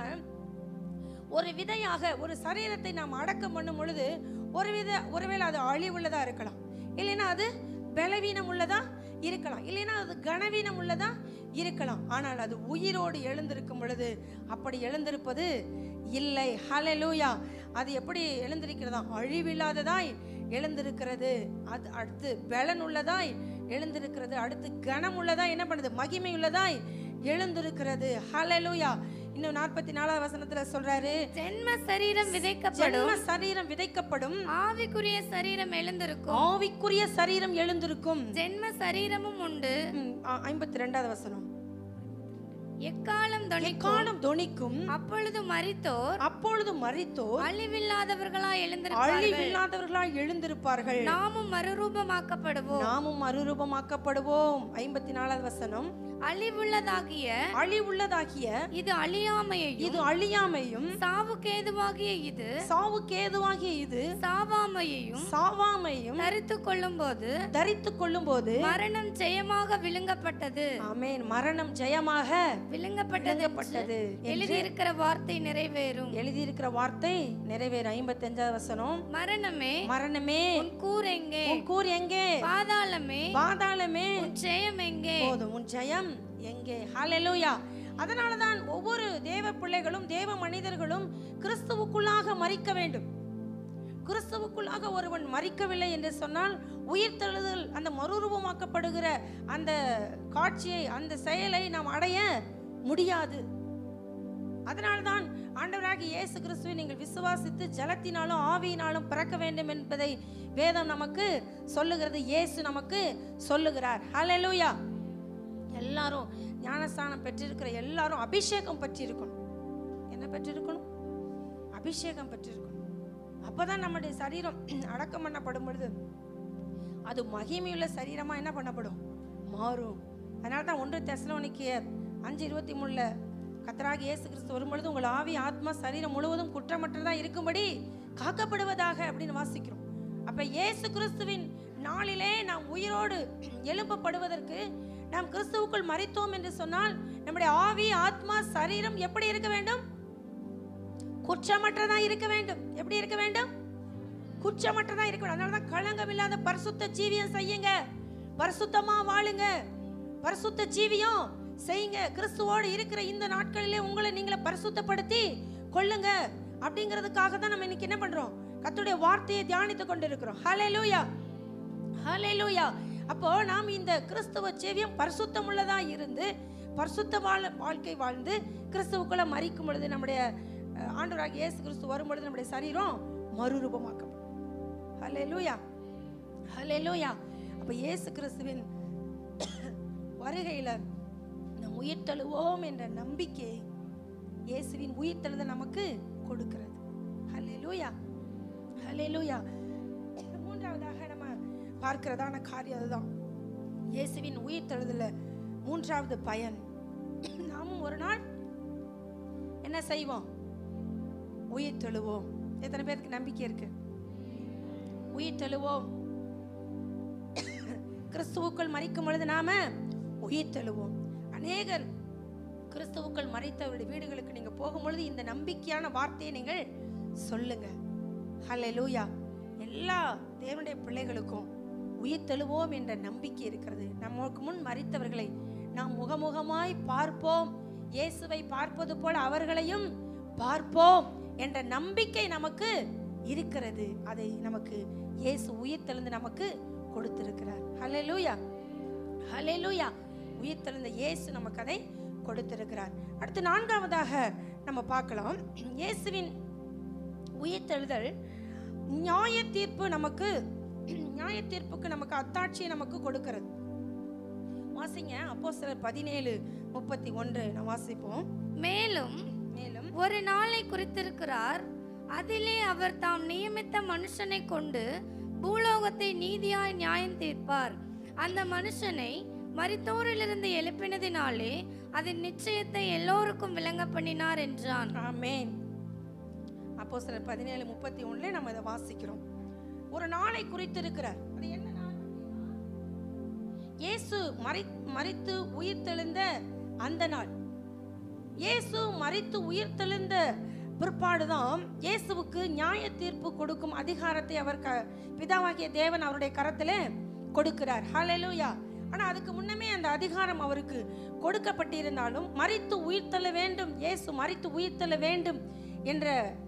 ஒரு விதையாக ஒரு சரீரத்தை நாம் அடக்கம் பண்ணும் பொழுது ஒரு வித ஒருவேளை அது அழிவுள்ளதா இருக்கலாம் இல்லைன்னா அது பலவீனம் உள்ளதா இருக்கலாம் இல்லைன்னா அது கனவீனம் உள்ளதா இருக்கலாம் ஆனால் அது உயிரோடு எழுந்திருக்கும் பொழுது அப்படி எழுந்திருப்பது இல்லை ஹalleluya அது எப்படி எழுந்திருக்கிறதா அழிவில்லாததாய் எழுந்திருக்கிறது அது அடுத்து பலன் உள்ளதாய் எழுந்திருக்கிறது அடுத்து கனம் உள்ளதாய் என்ன பண்ணுது மகிமை உள்ளதாய் எழுந்திருக்கிறது ஹalleluya இன்னும் நாற்பத்தி நாலாவது வசனத்துல சொல்றாரு ஜென்ம சரீரம் விதைக்கப்படும் ஜென்ம சரீரம் விதைக்கப்படும் ஆவிக்குரிய சரீரம் எழுந்திருக்கும் ஆவிக்குரிய சரீரம் எழுந்திருக்கும் ஜென்ம சரீரமும் உண்டு ஐம்பத்தி ரெண்டாவது வசனம் எக்காலம் தொனிக்கும் எக்காலம் தொனிக்கும் அப்பொழுது மரித்தோர் அப்பொழுது மறித்தோர் அழிவில்லாதவர்களாய் எழுந்திருப்பார்கள் அழிவில்லாதவர்களாய் எழுந்திருப்பார்கள் நாமும் மறுரூபமாக்கப்படுவோம் நாமும் மறுரூபமாக்கப்படுவோம் ஐம்பத்தி நாலாவது வசனம் அழிவுள்ளதாகிய அழிவுள்ளதாகிய இது அழியாமையையும் இது அழியாமையும் சாவுக்கேதுவாகிய இது சாவுக்கேதுவாகிய இது சாவாமையையும் சாவாமையும் தரித்து கொள்ளும்போது தரித்துக் கொள்ளும் போது மரணம் ஜெயமாக விழுங்கப்பட்டது ஆமென் மரணம் ஜெயமாக விழுங்கப்பட்டது விழுங்கப்பட்டது என்று எழுதியிருக்கிற வார்த்தை நிறைவேறும் எழுதியிருக்கிற வார்த்தை நிறைவேற ஐம்பத்தி அஞ்சாவது வசனம் மரணமே மரணமே உன் கூர் எங்கே உன் கூர் எங்கே பாதாளமே பாதாளமே உன் ஜெயம் எங்கே போதும் உன் ஜெயம் எங்கே ஹalleluya அதனால தான் ஒவ்வொரு தேவ பிள்ளைகளும் தேவ மனிதர்களும் கிறிஸ்துவுக்குள்ளாக மறிக்க வேண்டும் கிறிஸ்துவுக்குள்ளாக ஒருவன் மறிக்கவில்லை என்று சொன்னால் உயிர்த்தெழுதல் அந்த மறுரூபமாக்கப்படுகிற அந்த காட்சியை அந்த செயலை நாம் அடைய முடியாது அதனால்தான் ஆண்டவராகிய இயேசு கிறிஸ்துவை நீங்கள் விசுவாசித்து ஜலத்தினாலும் ஆவியினாலும் பிறக்க வேண்டும் என்பதை வேதம் நமக்கு சொல்லுகிறது இயேசு நமக்கு சொல்லுகிறார் ஹalleluya எல்லாரும் ஞானஸ்தானம் பெற்றிருக்கிற எல்லாரும் அபிஷேகம் பெற்றிருக்கணும் என்ன பெற்றிருக்கணும் அபிஷேகம் பெற்றிருக்கணும் அப்பதான் நம்முடைய சரீரம் அடக்கம் பண்ணப்படும் பொழுது அது மகிமையுள்ள சரீரமா என்ன பண்ணப்படும் மாறும் அதனால தான் ஒன்று தெசலோனிக்கியர் அஞ்சு இருபத்தி மூணுல கத்தராகி இயேசு கிறிஸ்து வரும்பொழுது உங்கள் ஆவி ஆத்மா சரீரம் முழுவதும் குற்றமற்றதா இருக்கும்படி காக்கப்படுவதாக அப்படின்னு வாசிக்கிறோம் அப்ப இயேசு கிறிஸ்துவின் நாளிலே நாம் உயிரோடு எழுப்பப்படுவதற்கு நாம் கிறிஸ்துவுக்குள் மறித்தோம் என்று சொன்னால் நம்முடைய ஆவி ஆத்மா சரீரம் எப்படி இருக்க வேண்டும் குற்றமற்றதா இருக்க வேண்டும் எப்படி இருக்க வேண்டும் குற்றமற்றதா இருக்க வேண்டும் அதனால தான் களங்கம் இல்லாத பரிசுத்த ஜீவியம் செய்யுங்க பரிசுத்தமா வாழுங்க பரிசுத்த ஜீவியம் செய்யுங்க கிறிஸ்துவோடு இருக்கிற இந்த நாட்களிலே உங்களை நீங்களே பரிசுத்தப்படுத்தி கொள்ளுங்க அப்படிங்கிறதுக்காக தான் நம்ம இன்னைக்கு என்ன பண்றோம் கர்த்தருடைய வார்த்தையை தியானித்து கொண்டிருக்கிறோம் ஹalleluya ஹalleluya அப்போ நாம் இந்த கிறிஸ்துவ ஜீவியம் பரிசுத்தம் உள்ளதா இருந்து பரிசுத்த வாழ வாழ்க்கை வாழ்ந்து கிறிஸ்துவுக்குள்ள மறிக்கும் பொழுது நம்முடைய அஹ், ஆண்டவராகிய இயேசு கிறிஸ்து வரும் பொழுது நம்முடைய சரீரம் மறுரூபமாக்கப்படும் ஹalleluya ஹalleluya அப்ப இயேசு கிறிஸ்துவின் வருகையில நாம் உயிர் தழுவோம் என்ற நம்பிக்கை இயேசுவின் உயிர் தழுத நமக்கு கொடுக்கிறது ஹalleluya ஹalleluya மூன்றாவதாக நம்ம பார்க்கிறதான காரியம் அதுதான் இயேசுவின் உயிர் தழுதல மூன்றாவது பயன் நாமும் ஒரு நாள் என்ன செய்வோம் உயிர் தழுவோம் எத்தனை பேருக்கு நம்பிக்கை இருக்கு உயிர் தழுவோம் கிறிஸ்துவுக்குள் மறிக்கும் பொழுது நாம உயிர் தழுவோம் அநேகர் கிறிஸ்துவுக்குள் மறைத்தவருடைய வீடுகளுக்கு நீங்க போகும்பொழுது இந்த நம்பிக்கையான வார்த்தையை நீங்கள் சொல்லுங்க ஹalleluya எல்லா தேவனுடைய பிள்ளைகளுக்கும் உயிர் தழுவோம் என்ற நம்பிக்கை இருக்கிறது நமக்கு முன் மறித்தவர்களை நாம் முகமுகமாய் பார்ப்போம் இயேசுவை பார்ப்பது போல அவர்களையும் பார்ப்போம் என்ற நம்பிக்கை நமக்கு இருக்கிறது அதை நமக்கு இயேசு உயிர் தெழுந்து நமக்கு கொடுத்திருக்கிறார் ஹalleluya ஹalleluya உயிர் தெழுந்த இயேசு நமக்கு அதை கொடுத்திருக்கிறார் அடுத்து நான்காவதாக நம்ம பார்க்கலாம் இயேசுவின் உயிர் தெழுதல் நியாய தீர்ப்பு நமக்கு நியாய தீர்ப்புக்கு நமக்கு அத்தாட்சியை நமக்கு கொடுக்கிறது வாசிங்க அப்போ சிலர் பதினேழு முப்பத்தி ஒன்று நான் வாசிப்போம் மேலும் மேலும் ஒரு நாளை குறித்திருக்கிறார் அதிலே அவர் தாம் நியமித்த மனுஷனை கொண்டு பூலோகத்தை நீதியாய் நியாயம் தீர்ப்பார் அந்த மனுஷனை மரித்தோரிலிருந்து எழுப்பினதினாலே அதன் நிச்சயத்தை எல்லோருக்கும் விளங்க பண்ணினார் என்றான் ஆமென் அப்போ சிலர் பதினேழு முப்பத்தி ஒண்ணுல நம்ம இதை வாசிக்கிறோம் ஒரு நாளை குறித்திருக்கிறார் அது என்ன நாள் இயேசு மரி மரித்து உயிர் தெழுந்த அந்த நாள் இயேசு மரித்து உயிர் தெழுந்த பிற்பாடுதான் இயேசுவுக்கு நியாய தீர்ப்பு கொடுக்கும் அதிகாரத்தை அவர் க பிதாவாகிய தேவன் அவருடைய கரத்திலே கொடுக்கிறார் ஹalleluya ஆனா அதுக்கு முன்னமே அந்த அதிகாரம் அவருக்கு கொடுக்கப்பட்டிருந்தாலும் மரித்து உயிர்த்தெழ வேண்டும் இயேசு மரித்து உயிர்த்தெழ வேண்டும் என்ற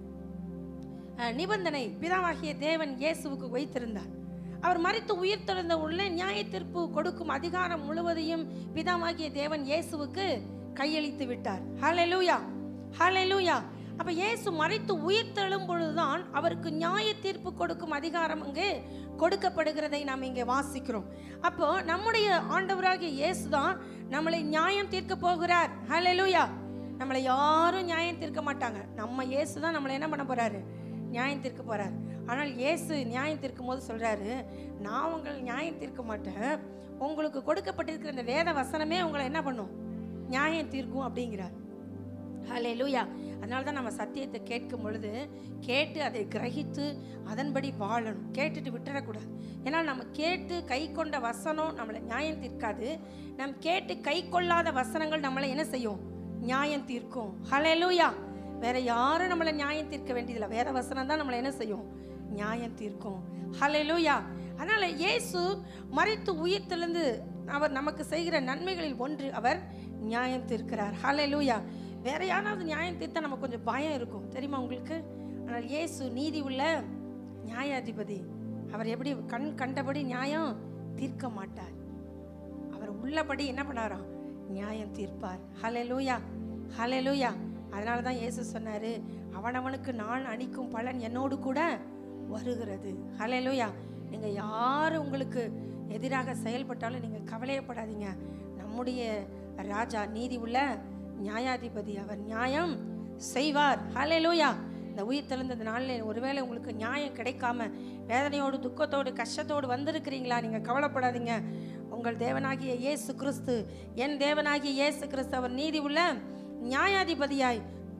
அஹ், நிபந்தனை பிதாவாகிய தேவன் இயேசுவுக்கு வைத்திருந்தார் அவர் மரித்து உயிர் தெழுந்த உடனே நியாய தீர்ப்பு கொடுக்கும் அதிகாரம் முழுவதையும் பிதாவாகிய தேவன் இயேசுவுக்கு கையளித்து விட்டார் ஹalleluya ஹalleluya அப்ப இயேசு மரித்து உயிர் தெழும் பொழுதுதான் அவருக்கு நியாய தீர்ப்பு கொடுக்கும் அதிகாரம் அங்கு கொடுக்கப்படுகிறதை நாம் இங்கே வாசிக்கிறோம் அப்போ நம்முடைய ஆண்டவராகிய இயேசு தான் நம்மளை நியாயம் தீர்க்க போகிறார் ஹalleluya நம்மளை யாரும் நியாயம் தீர்க்க மாட்டாங்க நம்ம இயேசு தான் நம்மளை என்ன பண்ண போறாரு நியாயம் தீர்க்க போறார் ஆனால் இயேசு நியாயம் தீர்க்கும் போது சொல்றாரு நான் உங்களை நியாயம் தீர்க்க மாட்டேன் உங்களுக்கு கொடுக்கப்பட்டிருக்கிற இந்த வேத வசனமே உங்களை என்ன பண்ணும் நியாயம் தீர்க்கும் அப்படிங்கிறார் ஹalleluya அதனால தான் நம்ம சத்தியத்தை கேட்கும் பொழுது கேட்டு அதை கிரகித்து அதன்படி வாழணும் கேட்டுட்டு விட்டுறக்கூடாது ஏன்னா நம்ம கேட்டு கை கொண்ட வசனம் நம்மளை நியாயம் தீர்க்காது நம் கேட்டு கை கொள்ளாத வசனங்கள் நம்மளை என்ன செய்யும் நியாயம் தீர்க்கும் ஹalleluya வேற யாரும் நம்மளை நியாயம் தீர்க்க வேண்டியதில்லை வேற வசனம் தான் நம்மளை என்ன செய்யும் நியாயம் தீர்க்கும் ஹalleluya அதனால இயேசு மறித்து உயிர் தெழுந்து அவர் நமக்கு செய்கிற நன்மைகளில் ஒன்று அவர் நியாயம் தீர்க்கிறார் ஹalleluya வேற யாராவது நியாயம் தீர்த்தா நமக்கு கொஞ்சம் பயம் இருக்கும் தெரியுமா உங்களுக்கு ஆனால் இயேசு நீதி உள்ள நியாயாதிபதி அவர் எப்படி கண் கண்டபடி நியாயம் தீர்க்க மாட்டார் அவர் உள்ளபடி என்ன பண்ணாராம் நியாயம் தீர்ப்பார் ஹalleluya ஹalleluya அதனால தான் இயேசு சொன்னாரு அவனவனுக்கு நான் அணிக்கும் பலன் என்னோடு கூட வருகிறது ஹalleluya நீங்க யார் உங்களுக்கு எதிராக செயல்பட்டாலும் நீங்க கவலையப்படாதீங்க நம்முடைய ராஜா நீதி உள்ள நியாயாதிபதி அவர் நியாயம் செய்வார் ஹalleluya இந்த உயிர் தெழுந்த நாளில் ஒருவேளை உங்களுக்கு நியாயம் கிடைக்காம வேதனையோடு துக்கத்தோடு கஷ்டத்தோடு வந்திருக்கிறீங்களா நீங்கள் கவலைப்படாதீங்க உங்கள் தேவனாகிய இயேசு கிறிஸ்து என் தேவனாகிய இயேசு கிறிஸ்து அவர் நீதி உள்ள நியாயாதிபதியாய்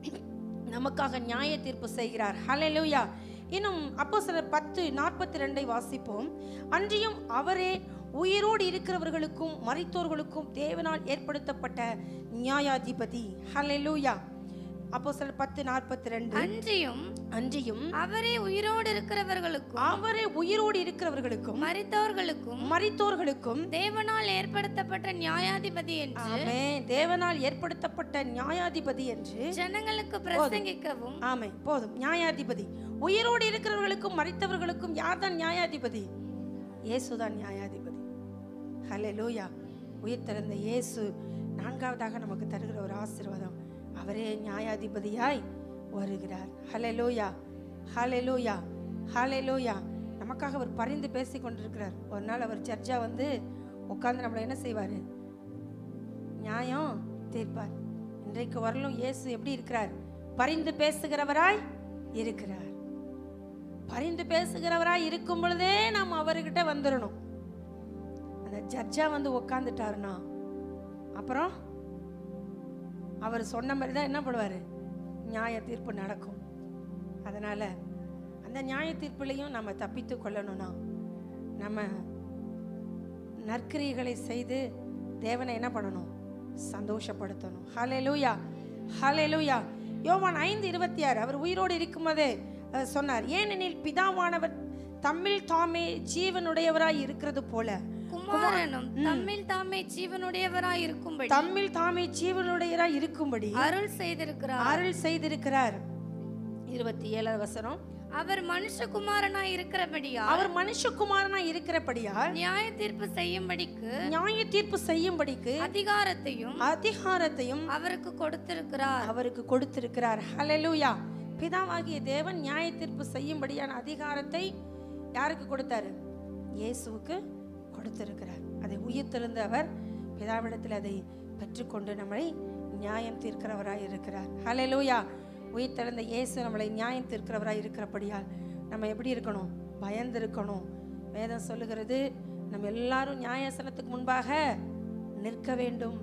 நமக்காக நியாய தீர்ப்பு செய்கிறார் ஹalleluya இன்னும் அப்போ சிலர் பத்து நாற்பத்தி ரெண்டை வாசிப்போம் அன்றியும் அவரே உயிரோடு இருக்கிறவர்களுக்கும் மரித்தோர்களுக்கும் தேவனால் ஏற்படுத்தப்பட்ட நியாயாதிபதி ஹalleluya அப்போஸ்தலர் பத்து நாற்பத்தி ரெண்டு அன்றியும் அன்றியும் அவரே உயிரோடு இருக்கிறவர்களுக்கும் அவரே உயிரோடு இருக்கிறவர்களுக்கும் மரித்தோர்களுக்கும் மரித்தோர்களுக்கும் தேவனால் ஏற்படுத்தப்பட்ட நியாயாதிபதி என்று ஆமே தேவனால் ஏற்படுத்தப்பட்ட நியாயாதிபதி என்று ஜனங்களுக்கு பிரசங்கிக்கவும் ஆமை போதும் நியாயாதிபதி உயிரோடு இருக்கிறவர்களுக்கும் மரித்தவர்களுக்கும் யார்தான் நியாயாதிபதி இயேசுதான் நியாயாதிபதி ஹalleluya உயிர் திறந்த இயேசு நான்காவதாக நமக்கு தருகிற ஒரு ஆசீர்வாதம் அவரே நியாயாதிபதியாய் வருகிறார் ஹalleluya ஹalleluya ஹalleluya நமக்காக அவர் பரிந்து பேசி கொண்டிருக்கிறார் ஒரு நாள் அவர் சர்ச்சா வந்து உட்கார்ந்து நம்மளை என்ன செய்வார் நியாயம் தீர்ப்பார் இன்றைக்கு வரலும் இயேசு எப்படி இருக்கிறார் பரிந்து பேசுகிறவராய் இருக்கிறார் பரிந்து பேசுகிறவராய் இருக்கும் பொழுதே நாம் அவர்கிட்ட வந்துடணும் அந்த ஜட்ஜா வந்து உக்காந்துட்டாருன்னா அப்புறம் அவர் சொன்ன மாதிரி தான் என்ன பண்ணுவார் நியாய தீர்ப்பு நடக்கும் அதனால அந்த நியாய தீர்ப்புலையும் நம்ம தப்பித்து கொள்ளணும்னா நம்ம நற்கிரியைகளை செய்து தேவனை என்ன பண்ணணும் சந்தோஷப்படுத்தணும் ஹalleluya ஹalleluya யோவான் ஐந்து இருபத்தி ஆறு அவர் உயிரோடு இருக்கும்போதே அவர் சொன்னார் ஏனெனில் பிதாவானவர் தம்மில் தாமே ஜீவனுடையவராய் இருக்கிறது போல குமாரனும் தம்மில் தாமே ஜீவனுடையவராய் இருக்கும்படி தம்மில் தாமே ஜீவனுடையவராய் இருக்கும்படி அருள் செய்திருக்கிறார் அருள் செய்திருக்கிறார் இருபத்தி ஏழாவது வசனம் அவர் மனுஷகுமாரனாய் இருக்கிறபடியா அவர் மனுஷகுமாரனா இருக்கிறபடியால் நியாய தீர்ப்பு செய்யும்படிக்கு நியாய தீர்ப்பு செய்யும்படிக்கு அதிகாரத்தையும் அதிகாரத்தையும் அவருக்கு கொடுத்திருக்கிறார் அவருக்கு கொடுத்திருக்கிறார் ஹalleluya பிதாவாகிய தேவன் நியாய தீர்ப்பு செய்யும்படியான அதிகாரத்தை யாருக்கு கொடுத்தாரு இயேசுவுக்கு கொடுத்திருக்கிறார் அதை உயிர்த்தெழுந்த அவர் பிதாவிடத்தில் அதை பெற்றுக்கொண்டு நம்மளை நியாயம் தீர்க்கிறவராய் இருக்கிறார் ஹalleluya உயிர்த்தெழுந்த இயேசு நம்மளை நியாயம் தீர்க்கிறவராய் இருக்கிறபடியால் நம்ம எப்படி இருக்கணும் பயந்து இருக்கணும் வேதம் சொல்லுகிறது நம்ம எல்லாரும் நியாயாசனத்துக்கு முன்பாக நிற்க வேண்டும்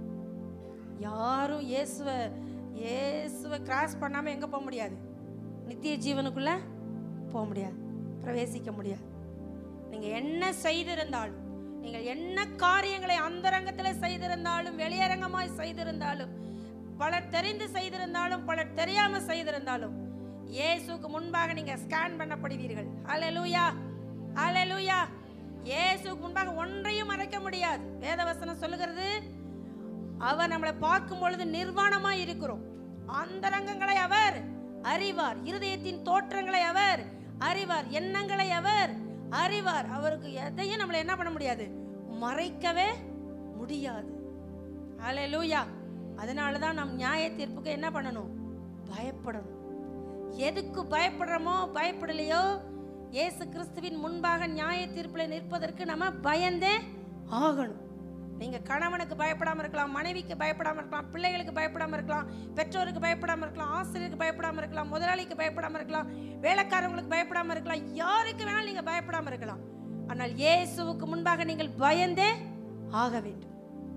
யாரும் இயேசுவை இயேசுவை கிராஸ் பண்ணாமல் எங்கே போக முடியாது நித்திய ஜீவனுக்குள்ள போக முடியாது பிரவேசிக்க முடியாது நீங்கள் என்ன செய்திருந்தாலும் நீங்கள் என்ன காரியங்களை அந்தரங்கத்தில் செய்திருந்தாலும் வெளியரங்கமாய் செய்திருந்தாலும் பலர் தெரிந்து செய்திருந்தாலும் பலர் தெரியாம செய்திருந்தாலும் இயேசுக்கு முன்பாக நீங்க ஸ்கேன் பண்ணப்படுவீர்கள் ஹalleluya ஹalleluya இயேசுக்கு முன்பாக ஒன்றையும் மறைக்க முடியாது வேதவசனம் சொல்லுகிறது அவர் நம்மளை பார்க்கும் பொழுது நிர்வாணமா இருக்கிறோம் அந்தரங்கங்களை அவர் அறிவார் இருதயத்தின் தோற்றங்களை அவர் அறிவார் எண்ணங்களை அவர் அறிவார் அவருக்கு எதையும் நம்மளை என்ன பண்ண முடியாது மறைக்கவே முடியாது ஹalleluya அதனால தான் நாம் நியாய தீர்ப்புக்கு என்ன பண்ணணும் பயப்படணும் எதுக்கு பயப்படுறோமோ பயப்படலையோ இயேசு கிறிஸ்துவின் முன்பாக நியாய தீர்ப்பில் நிற்பதற்கு நம்ம பயந்தே ஆகணும் நீங்க கணவனுக்கு பயப்படாம இருக்கலாம் மனைவிக்கு பயப்படாம இருக்கலாம் பிள்ளைகளுக்கு பயப்படாம இருக்கலாம் பெற்றோருக்கு பயப்படாம இருக்கலாம் ஆசிரியருக்கு பயப்படாம இருக்கலாம் முதலாளிக்கு பயப்படாம இருக்கலாம் வேலைக்காரங்களுக்கு பயப்படாம இருக்கலாம் யாருக்கு வேணாலும் நீங்க பயப்படாம இருக்கலாம் ஆனால் இயேசுவுக்கு முன்பாக நீங்கள் பயந்தே ஆக வேண்டும்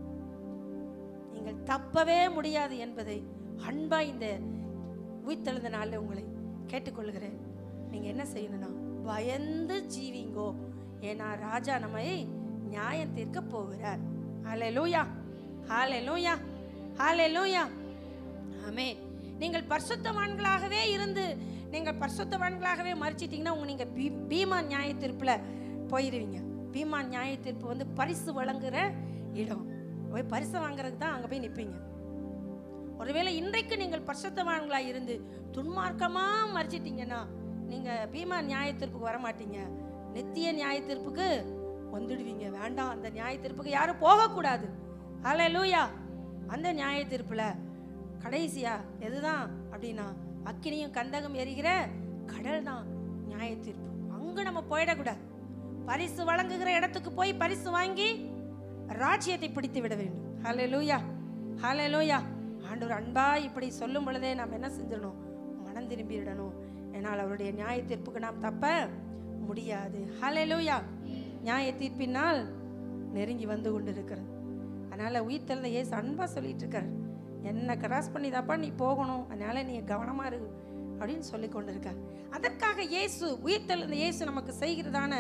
நீங்கள் தப்பவே முடியாது என்பதை அன்பா இந்த உயிர்த்தெழுந்த நாளில் உங்களை கேட்டுக்கொள்கிறேன் நீங்க என்ன செய்யணும்னா பயந்து ஜீவிங்கோ ஏன்னா ராஜா நம்மை நியாயம் தீர்க்க போகிறார் ஹalleluya ஹalleluya ஹalleluya ஆமென் நீங்கள் பரிசுத்தவான்களாகவே இருந்து நீங்கள் பரிசுத்தவான்களாகவே மறிச்சிட்டீங்கன்னா உங்க நீங்க பீ- பீமா நியாய தீர்ப்புல போயிருவீங்க பீமா நியாய தீர்ப்பு வந்து பரிசு வழங்குற இடம் போய் பரிசு வாங்குறதுக்கு தான் அங்க போய் நிற்பீங்க ஒருவேளை இன்றைக்கு நீங்கள் பரிசுத்தவான்களாக இருந்து துன்மார்க்கமா மறிச்சிட்டீங்கன்னா நீங்க பீமா நியாய தீர்ப்புக்கு வர மாட்டீங்க நித்திய நியாய தீர்ப்புக்கு வந்துடுவீங்க வேண்டாம் அந்த நியாய தீர்ப்புக்கு யாரும் போகக்கூடாது ஹalleluya அந்த நியாய தீர்ப்புல கடைசியா எதுதான் அப்படின்னா அக்கினியும் கந்தகம் எரிகிற கடல் தான் நியாய தீர்ப்பு அங்க நம்ம போயிடக்கூடாது பரிசு வழங்குகிற இடத்துக்கு போய் பரிசு வாங்கி ராஜ்யத்தை பிடித்து விட வேண்டும் ஹalleluya ஹalleluya ஆண்டவர் அன்பா இப்படி சொல்லும் பொழுதே நாம் என்ன செஞ்சிடணும் மனம் திரும்பிடணும் ஏன்னால் அவருடைய நியாய தீர்ப்புக்கு நாம் தப்ப முடியாது ஹalleluya நியாய தீர்ப்பினால் நெருங்கி வந்து கொண்டிருக்கிறது அதனால உயிர் தெழுந்த இயேசு அன்பா சொல்லிட்டு இருக்காரு என்ன கிராஸ் பண்ணி தாப்பா நீ போகணும் அதனால நீ கவனமா இரு அப்படின்னு சொல்லி கொண்டிருக்கார் அதற்காக இயேசு உயிர் தெழுந்த இயேசு நமக்கு செய்கிறதான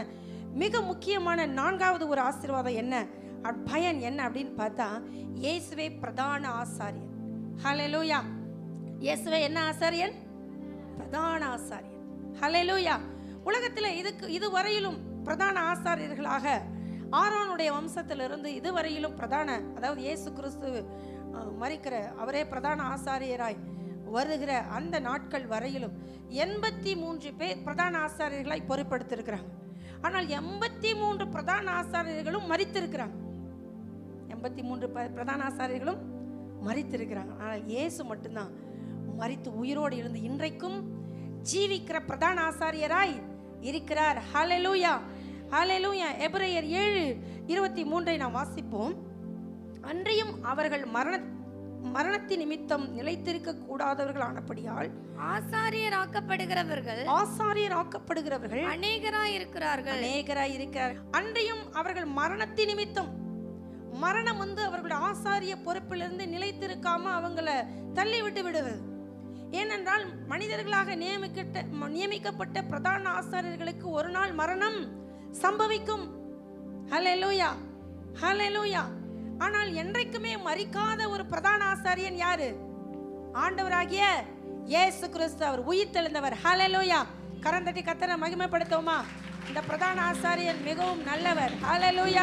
மிக முக்கியமான நான்காவது ஒரு ஆசீர்வாதம் என்ன அப் பயன் என்ன அப்படின்னு பார்த்தா இயேசுவே பிரதான ஆசாரியன் ஹalleluya இயேசுவே என்ன ஆசாரியன் பிரதான ஆசாரியன் ஹalleluya உலகத்தில் இதுக்கு இதுவரையிலும் பிரதான ஆசாரியர்களாக ஆரோனுடைய வம்சத்திலிருந்து இதுவரையிலும் பிரதான அதாவது இயேசு கிறிஸ்து அஹ், மரிக்கிற அவரே பிரதான ஆசாரியராய் வருகிற அந்த நாட்கள் வரையிலும் எண்பத்தி மூன்று பேர் பிரதான ஆசாரியர்களாய் பொறுப்படுத்திருக்கிறாங்க ஆனால் எண்பத்தி மூன்று பிரதான ஆசாரியர்களும் மரித்திருக்கிறாங்க எண்பத்தி மூன்று ப- பிரதான ஆசாரியர்களும் மரித்திருக்கிறாங்க ஆனால் இயேசு மட்டும்தான் மரித்து உயிரோடு இருந்து இன்றைக்கும் ஜீவிக்கிற பிரதான ஆசாரியராய் இருக்கிறார் ஹalleluya ஹalleluya எபிரேயர் ஏழு இருபத்தி மூன்றை நாம் வாசிப்போம் அன்றையும் அவர்கள் மரண மரணத்தின் நிமித்தம் நிலைத்திருக்க கூடாதவர்கள் ஆனபடியால் ஆசாரியராக்கப்படுகிறவர்கள் ஆசாரியர் ஆக்கப்படுகிறவர்கள் அநேகராய் இருக்கிறார்கள் அநேகராய் இருக்கிறார் அன்றையும் அவர்கள் மரணத்தின் நிமித்தம் மரணம் வந்து அவர்களுடைய ஆசாரிய பொறுப்பிலிருந்து நிலைத்திருக்காம அவங்கள தள்ளி விட்டு விடுவது ஏனென்றால் மனிதர்களாக நியமிக்கப்பட்ட நியமிக்கப்பட்ட பிரதான ஆசாரியர்களுக்கு ஒரு நாள் மரணம் சம்பவிக்கும் ஹalleluya ஹalleluya ஆனால் என்றைக்குமே மறிக்காத ஒரு பிரதான ஆசாரியன் யாரு ஆண்டவராகிய இயேசு கிறிஸ்து அவர் உயிர்த்தெழுந்தவர் ஹalleluya கரந்தட்டி கத்தரை மகிமைப்படுத்துவோமா இந்த பிரதான ஆசாரியன் மிகவும் நல்லவர் ஹalleluya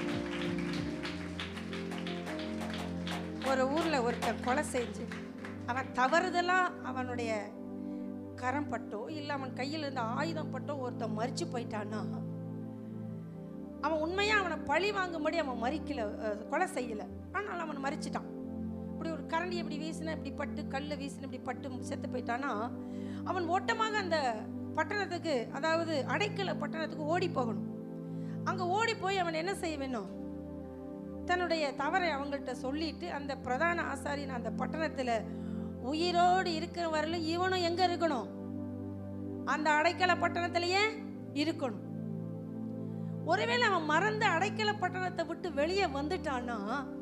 ஒரு ஊர்ல ஒருத்தர் கொலை செஞ்சு அவன் தவறுதலா அவனுடைய கரம் பட்டோ இல்லை அவன் கையில் இருந்த ஆயுதம் பட்டோ ஒருத்தன் மறிச்சு போயிட்டான்னா அவன் உண்மையா அவனை பழி வாங்கும்படி அவன் மறிக்கல அஹ், கொலை செய்யல ஆனால் அவன் மறிச்சிட்டான் இப்படி ஒரு கரண்டி இப்படி வீசின இப்படி பட்டு கல்லை வீசின இப்படி பட்டு செத்து போயிட்டானா அவன் ஓட்டமாக அந்த பட்டணத்துக்கு அதாவது அடைக்கல பட்டணத்துக்கு ஓடி போகணும் அங்கே ஓடி போய் அவன் என்ன செய்ய வேணும் தன்னுடைய தவறை அவங்கள்ட்ட சொல்லிட்டு அந்த பிரதான ஆசாரியன் அந்த பட்டணத்தில் உயிரோடு இருக்கிற வரலும் இவனும் எங்கே இருக்கணும் அந்த அடைக்கல பட்டணத்திலேயே இருக்கணும் ஒருவேளை அவன் மறந்து அடைக்கல பட்டணத்தை விட்டு வெளியே வந்துட்டான்னா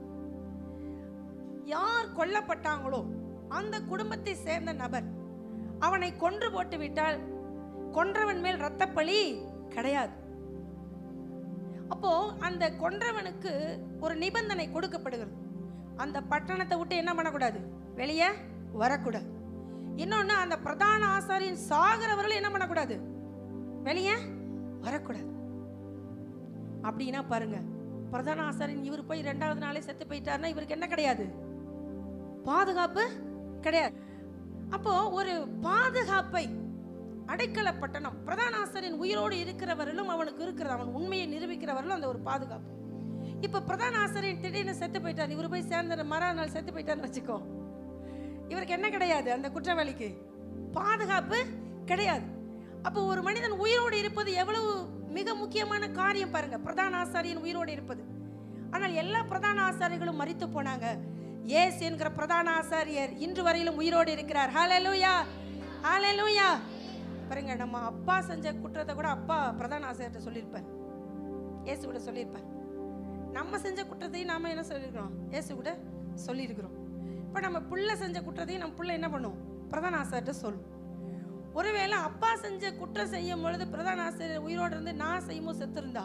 யார் கொல்லப்பட்டாங்களோ அந்த குடும்பத்தை சேர்ந்த நபர் அவனை கொன்று போட்டு விட்டால் கொன்றவன் மேல் இரத்தப்பழி கிடையாது அப்போ அந்த கொன்றவனுக்கு ஒரு நிபந்தனை கொடுக்கப்படுகிறது அந்த பட்டணத்தை விட்டு என்ன பண்ணக்கூடாது வெளியே வரக்கூடாது இன்னொன்று அந்த பிரதான ஆசாரியின் சாகிறவர்கள் என்ன பண்ணக்கூடாது வெளியே வரக்கூடாது அப்படின்னா பாருங்க பிரதான ஆசாரியன் இவர் போய் ரெண்டாவது நாளே செத்து போயிட்டாருன்னா இவருக்கு என்ன கிடையாது பாதுகாப்பு கிடையாது அப்போ ஒரு பாதுகாப்பை அடைக்கல பட்டணம் பிரதான ஆசாரியன் உயிரோடு இருக்கிறவர்களும் அவனுக்கு இருக்கிறது அவன் உண்மையை நிரூபிக்கிறவர்களும் அந்த ஒரு பாதுகாப்பு இப்போ பிரதான ஆசிரியர் திடீர்னு செத்து போயிட்டார் இவர் போய் சேர்ந்த மறாவது நாள் செத்து போயிட்டார்னு வச்சுக்கோ இவருக்கு என்ன கிடையாது அந்த குற்றவாளிக்கு பாதுகாப்பு கிடையாது அப்போ ஒரு மனிதன் உயிரோடு இருப்பது எவ்வளவு மிக முக்கியமான காரியம் பாருங்க பிரதான ஆசாரியன் உயிரோடு இருப்பது ஆனால் எல்லா பிரதான ஆசாரியர்களும் மரித்து போனாங்க ஏஸ் என்கிற பிரதான ஆசாரியர் இன்று வரையிலும் உயிரோடு இருக்கிறார் ஹalleluya ஹalleluya பாருங்க நம்ம அப்பா செஞ்ச குற்றத்தை கூட அப்பா பிரதான ஆசாரியர்கிட்ட சொல்லியிருப்பார் இயேசு கூட சொல்லியிருப்பார் நம்ம செஞ்ச குற்றத்தையும் நாம என்ன சொல்லியிருக்கிறோம் இயேசு கூட சொல்லியிருக்கிறோம் இப்போ நம்ம புள்ள செஞ்ச குற்றத்தையும் நம்ம புள்ள என்ன பண்ணும் பிரதான ஆசாரிட்ட சொல்லும் ஒருவேளை அப்பா செஞ்ச குற்றம் செய்யும் பொழுது பிரதான ஆசிரியர் உயிரோடு இருந்து நான் செய்யும்போது செத்துருந்தா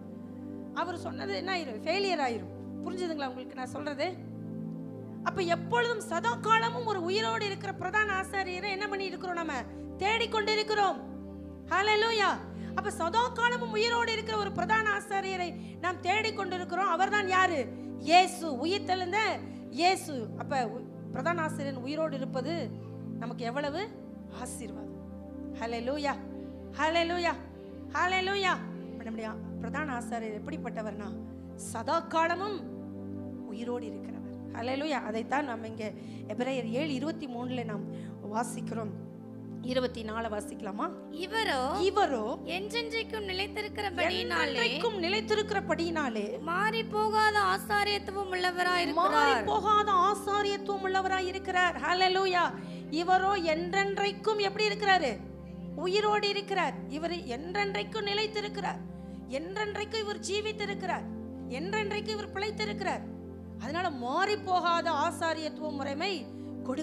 அவர் சொன்னது என்ன ஆயிரும் ஃபெயிலியர் ஆயிரும் புரிஞ்சுதுங்களா உங்களுக்கு நான் சொல்றது அப்ப எப்பொழுதும் சதா காலமும் ஒரு உயிரோடு இருக்கிற பிரதான ஆசாரியரை என்ன பண்ணி இருக்கிறோம் நம்ம தேடிக்கொண்டிருக்கிறோம் ஹalleluya அப்ப சதா காலமும் உயிரோடு இருக்கிற ஒரு பிரதான ஆசாரியரை நாம் தேடிக்கொண்டிருக்கிறோம் அவர்தான் யாரு இயேசு உயிர் தெழுந்த இயேசு அப்ப உ- பிரதான ஆசிரியன் உயிரோடு இருப்பது நமக்கு எவ்வளவு ஆசீர்வாதம் ஹalleluya ஹalleluya ஹalleluya இப்ப நம்முடைய பிரதான ஆசாரியர் எப்படிப்பட்டவர்னா சதா காலமும் உயிரோடு இருக்கிறவர் ஹalleluya அதைத்தான் நம்ம இங்கே எபிரேயர் ஏழு இருபத்தி மூணுல நாம் வாசிக்கிறோம் இருபத்தி நாலு வாசிக்கலாமா இவரோ இவரோ என்றென்றைக்கும் நிலைத்திருக்கிறபடியினாலே என்றென்றைக்கும் நிலைத்திருக்கிறபடியினாலே மாறி போகாத ஆசாரியத்துவம் உள்ளவராய் மாறி இருக்கிறார் போகாத ஆசாரியத்துவம் உள்ளவராய் இருக்கிறார் ஹalleluya இவரோ என்றென்றைக்கும் எப்படி இருக்கிறாரு உயிரோடு இருக்கிறார் இவர் என்றென்றைக்கும் நிலைத்திருக்கிறார் என்றென்றைக்கும் இவர் ஜீவித்திருக்கிறார் என்றென்றைக்கும் இவர் பிழைத்திருக்கிறார் அதனால மாறி போகாத ஆசாரியத்துவ முறைமை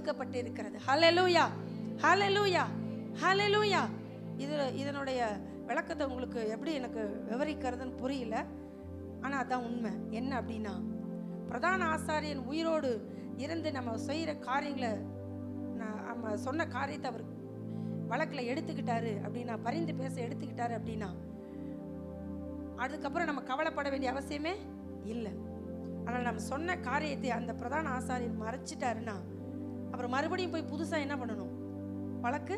கொடுக்கப்பட்டிருக்கிறது ஹalleluya ஹalleluya ஹalleluya இது இதனுடைய விளக்கத்தை உங்களுக்கு எப்படி எனக்கு விவரிக்கிறதுன்னு புரியல ஆனால் அதான் உண்மை என்ன அப்படின்னா பிரதான ஆசாரியன் உயிரோடு இருந்து நம்ம செய்கிற காரியங்களை நான் நம்ம சொன்ன காரியத்தை அவர் வழக்கில் எடுத்துக்கிட்டாரு அப்படின்னா பரிந்து பேச எடுத்துக்கிட்டாரு அப்படின்னா அதுக்கப்புறம் நம்ம கவலைப்பட வேண்டிய அவசியமே இல்லை ஆனால் நம்ம சொன்ன காரியத்தை அந்த பிரதான ஆசாரியர் மறைச்சிட்டாருன்னா அப்புறம் மறுபடியும் போய் புதுசாக என்ன பண்ணணும் வழக்கு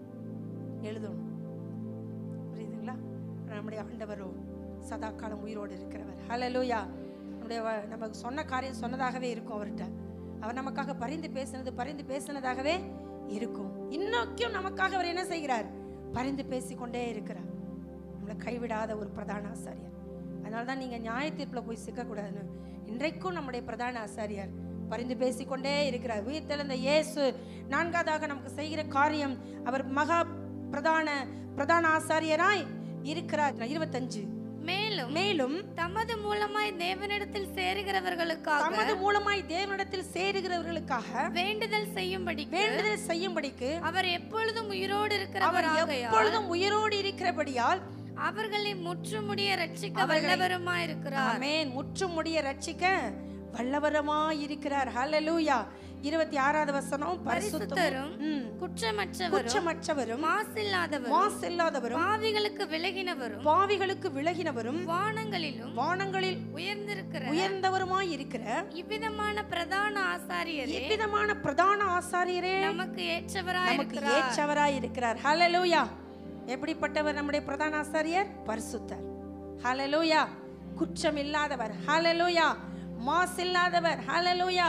எழுதணும் புரியுதுங்களா நம்முடைய ஆண்டவரோ சதா காலம் உயிரோடு இருக்கிறவர் ஹalleluya நம்முடைய வ- நமக்கு சொன்ன காரியம் சொன்னதாகவே இருக்கும் அவர்கிட்ட அவர் நமக்காக பரிந்து பேசினது பரிந்து பேசினதாகவே இருக்கும் இன்னைக்கும் நமக்காக அவர் என்ன செய்கிறார் பரிந்து பேசிக்கொண்டே இருக்கிறார் நம்மளை கைவிடாத ஒரு பிரதான ஆசாரியர் அதனால தான் நீங்கள் நியாய தீர்ப்பில் போய் சிக்கக்கூடாதுன்னு இன்றைக்கும் நம்முடைய பிரதான ஆசாரியர் பரிந்து பேசிக்கொண்டே இருக்கிறார் உயிர்த்தெழுந்த இயேசு நான்காவதாக நமக்கு செய்கிற காரியம் அவர் மகா பிரதான பிரதான ஆசாரியராய் இருக்கிறார் இருபத்தஞ்சு மேலும் மேலும் தமது மூலமாய் தேவனிடத்தில் சேருகிறவர்களுக்காக தமது மூலமாய் தேவனிடத்தில் சேருகிறவர்களுக்காக வேண்டுதல் செய்யும்படி வேண்டுதல் செய்யும்படிக்கு அவர் எப்பொழுதும் உயிரோடு அவர் இருக்கிறவராகையால் எப்பொழுதும் உயிரோடு இருக்கிறபடியால் அவர்களை முற்றுமுடிய ரட்சிக்க அவர்களை- வல்லவருமாய் இருக்கிறார் ஆமென் முற்றும் முடிய ரட்சிக்க வல்லவரமாய் இருக்கிறார் ஹalleluya இருபத்தி ஆறாவது வசனம் பரிசுத்தரும் பரிசுத்தரும் ம், குற்றமற்றவரும் குற்றமற்றவரும் மாசில்லாதவரும் மாசில்லாதவரும் பாவிகளுக்கு விலகினவரும் பாவிகளுக்கு விலகினவரும் வானங்களிலும் வானங்களில் உயர்ந்திருக்கிற உயர்ந்தவருமாய் இருக்கிற இவ்விதமான பிரதான ஆசாரியரே இவ்விதமான பிரதான ஆசாரியரே நமக்கு ஏற்றவராய் நமக்கு இருக்கிறார் ஏற்றவராய் இருக்கிறார் ஹalleluya எப்படிப்பட்டவர் நம்முடைய பிரதான ஆசாரியர் பரிசுத்தர் ஹalleluya குற்றம் இல்லாதவர் ஹalleluya மாசில்லாதவர் ஹalleluya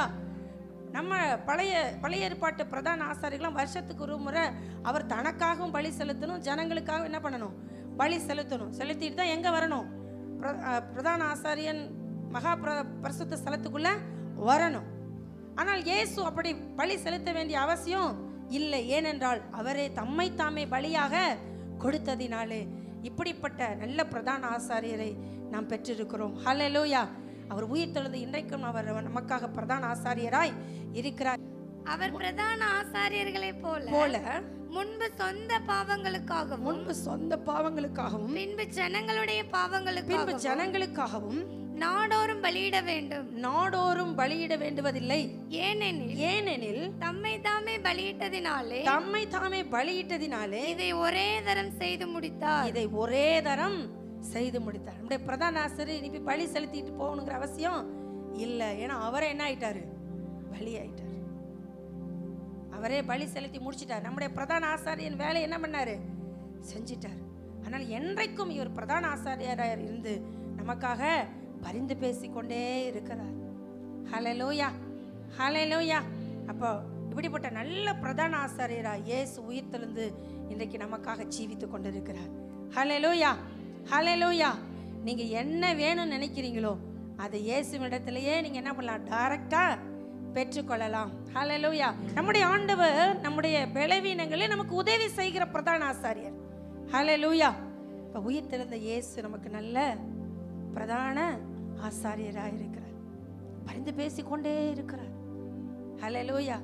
நம்ம பழைய பழைய ஏற்பாட்டு பிரதான ஆசாரிகளாம் வருஷத்துக்கு ஒரு முறை அவர் தனக்காகவும் பலி செலுத்தணும் ஜனங்களுக்காகவும் என்ன பண்ணணும் பலி செலுத்தணும் செலுத்திட்டு தான் எங்கே வரணும் பிர- அஹ், பிரதான ஆசாரியன் மகா பிர பரிசுத்த ஸ்தலத்துக்குள்ள வரணும் ஆனால் இயேசு அப்படி பலி செலுத்த வேண்டிய அவசியம் இல்லை ஏனென்றால் அவரே தம்மை தாமே பலியாக கொடுத்ததினாலே இப்படிப்பட்ட நல்ல பிரதான ஆசாரியரை நாம் பெற்றிருக்கிறோம் ஹalleluya அவர் உயிர் தெழுந்து இன்றைக்கும் அவர் நமக்காக பிரதான ஆசாரியராய் இருக்கிறார் அவர் பிரதான ஆசாரியர்களைப் போல போல முன்பு சொந்த பாவங்களுக்காகவும் முன்பு சொந்த பாவங்களுக்காகவும் பின்பு ஜனங்களுடைய பின்பு பாவங்களுக்காகவும் ஜனங்களுக்காகவும் நாடோறும் பலியிட வேண்டும் நாடோறும் பலியிட வேண்டுவதில்லை ஏனெனில் ஏனெனில் தம்மை தாமே பலியிட்டதினாலே தம்மை தாமே பலியிட்டதினாலே இதை ஒரே தரம் செய்து முடித்தார் இதை ஒரே தரம் செய்து முடித்தார் நம்முடைய பிரதான ஆசிரியர் இனி போய் பலி செலுத்திட்டு போகணுங்கிற அவசியம் இல்லை ஏன்னா அவரே என்ன ஆயிட்டாரு பலி ஆயிட்டார் அவரே பலி செலுத்தி முடிச்சிட்டார் நம்முடைய பிரதான ஆசாரியன் வேலை என்ன பண்ணாரு செஞ்சிட்டார் ஆனால் என்றைக்கும் இவர் பிரதான ஆசாரியராக இருந்து நமக்காக பரிந்து பேசிக்கொண்டே இருக்கிறார் ஹalleluya ஹalleluya அப்போ இப்படிப்பட்ட நல்ல பிரதான ஆசாரியரா இயேசு உயிர் தெழுந்து இன்றைக்கு நமக்காக ஜீவித்து கொண்டிருக்கிறார் ஹalleluya ஹalleluya நீங்க என்ன வேணும்னு நினைக்கிறீங்களோ அதை இயேசுவிடத்திலேயே நீங்க என்ன பண்ணலாம் டைரக்டா பெற்றுக்கொள்ளலாம் ஹalleluya நம்முடைய ஆண்டவர் நம்முடைய பலவீனங்களே நமக்கு உதவி செய்கிற பிரதான ஆசாரியர் ஹalleluya இப்போ உயிர் தெழுந்த இயேசு நமக்கு நல்ல பிரதான ஆசாரியராக இருக்கிறார் பரிந்து பேசிக்கொண்டே இருக்கிறார் ஹalleluya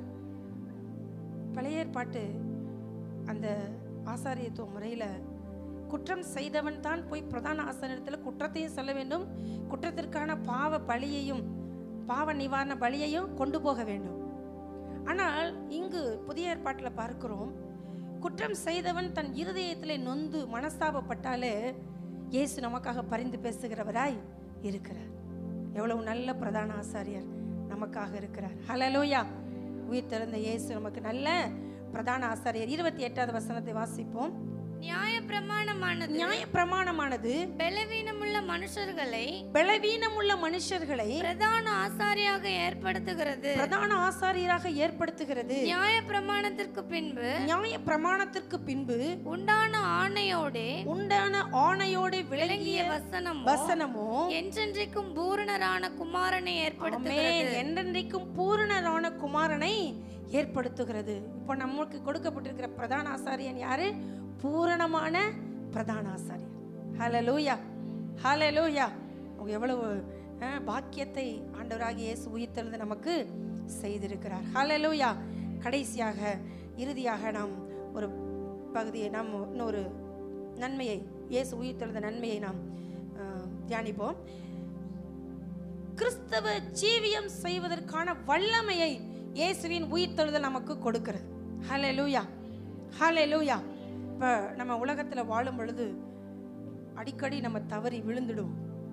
பழைய ஏற்பாட்டு அந்த ஆசாரியத்துவ முறையில் குற்றம் செய்தவன் தான் போய் பிரதான ஆசாரியத்தில் குற்றத்தையும் சொல்ல வேண்டும் குற்றத்திற்கான பாவ பலியையும் பாவ நிவாரண பலியையும் கொண்டு போக வேண்டும் ஆனால் இங்கு புதிய ஏற்பாட்டில் பார்க்கிறோம் குற்றம் செய்தவன் தன் இருதயத்தில் நொந்து மனஸ்தாபப்பட்டாலே இயேசு நமக்காக பரிந்து பேசுகிறவராய் இருக்கிறார் எவ்வளவு நல்ல பிரதான ஆசாரியர் நமக்காக இருக்கிறார் ஹalleluya உயிர் திறந்த இயேசு நமக்கு நல்ல பிரதான ஆசாரியர் இருபத்தி எட்டாவது வசனத்தை வாசிப்போம் நியாய பிரமாணமானது நியாய பிரமாணமானது பலவீனமுள்ள மனுஷர்களை பலவீனமுள்ள மனுஷர்களை பிரதான ஆசாரியாக ஏற்படுத்துகிறது பிரதான ஆசாரியராக ஏற்படுத்துகிறது நியாய பிரமாணத்திற்கு பின்பு நியாய பிரமாணத்திற்கு பின்பு உண்டான ஆணையோடே உண்டான ஆணையோடு விளங்கிய விளங்கிய வசனம் வசனமோ என்றென்றைக்கும் பூரணரான குமாரனை ஏற்படுத்துகிறது ஆமென். என்றென்றைக்கும் பூரணரான குமாரனை ஏற்படுத்துகிறது இப்போ நமக்கு கொடுக்கப்பட்டிருக்கிற பிரதான ஆசாரியன் யாரு பூரணமான பிரதான ஆசாரியர் ஹalleluya ஹalleluya அவங்க எவ்வளவு அஹ், பாக்கியத்தை ஆண்டவராகிய இயேசு உயிர்த்தெழுந்து நமக்கு செய்திருக்கிறார் ஹalleluya கடைசியாக இறுதியாக நாம் ஒரு பகுதியை நாம் இன்னொரு நன்மையை இயேசு உயிர்த்தெழுந்த நன்மையை நாம் அஹ், தியானிப்போம் கிறிஸ்தவ ஜீவியம் செய்வதற்கான வல்லமையை இயேசுவின் உயிர்த்தெழுதல் நமக்கு கொடுக்கிறது ஹalleluya ஹalleluya இப்போ நம்ம உலகத்தில் வாழும் பொழுது அடிக்கடி நம்ம தவறி விழுந்துடுவோம்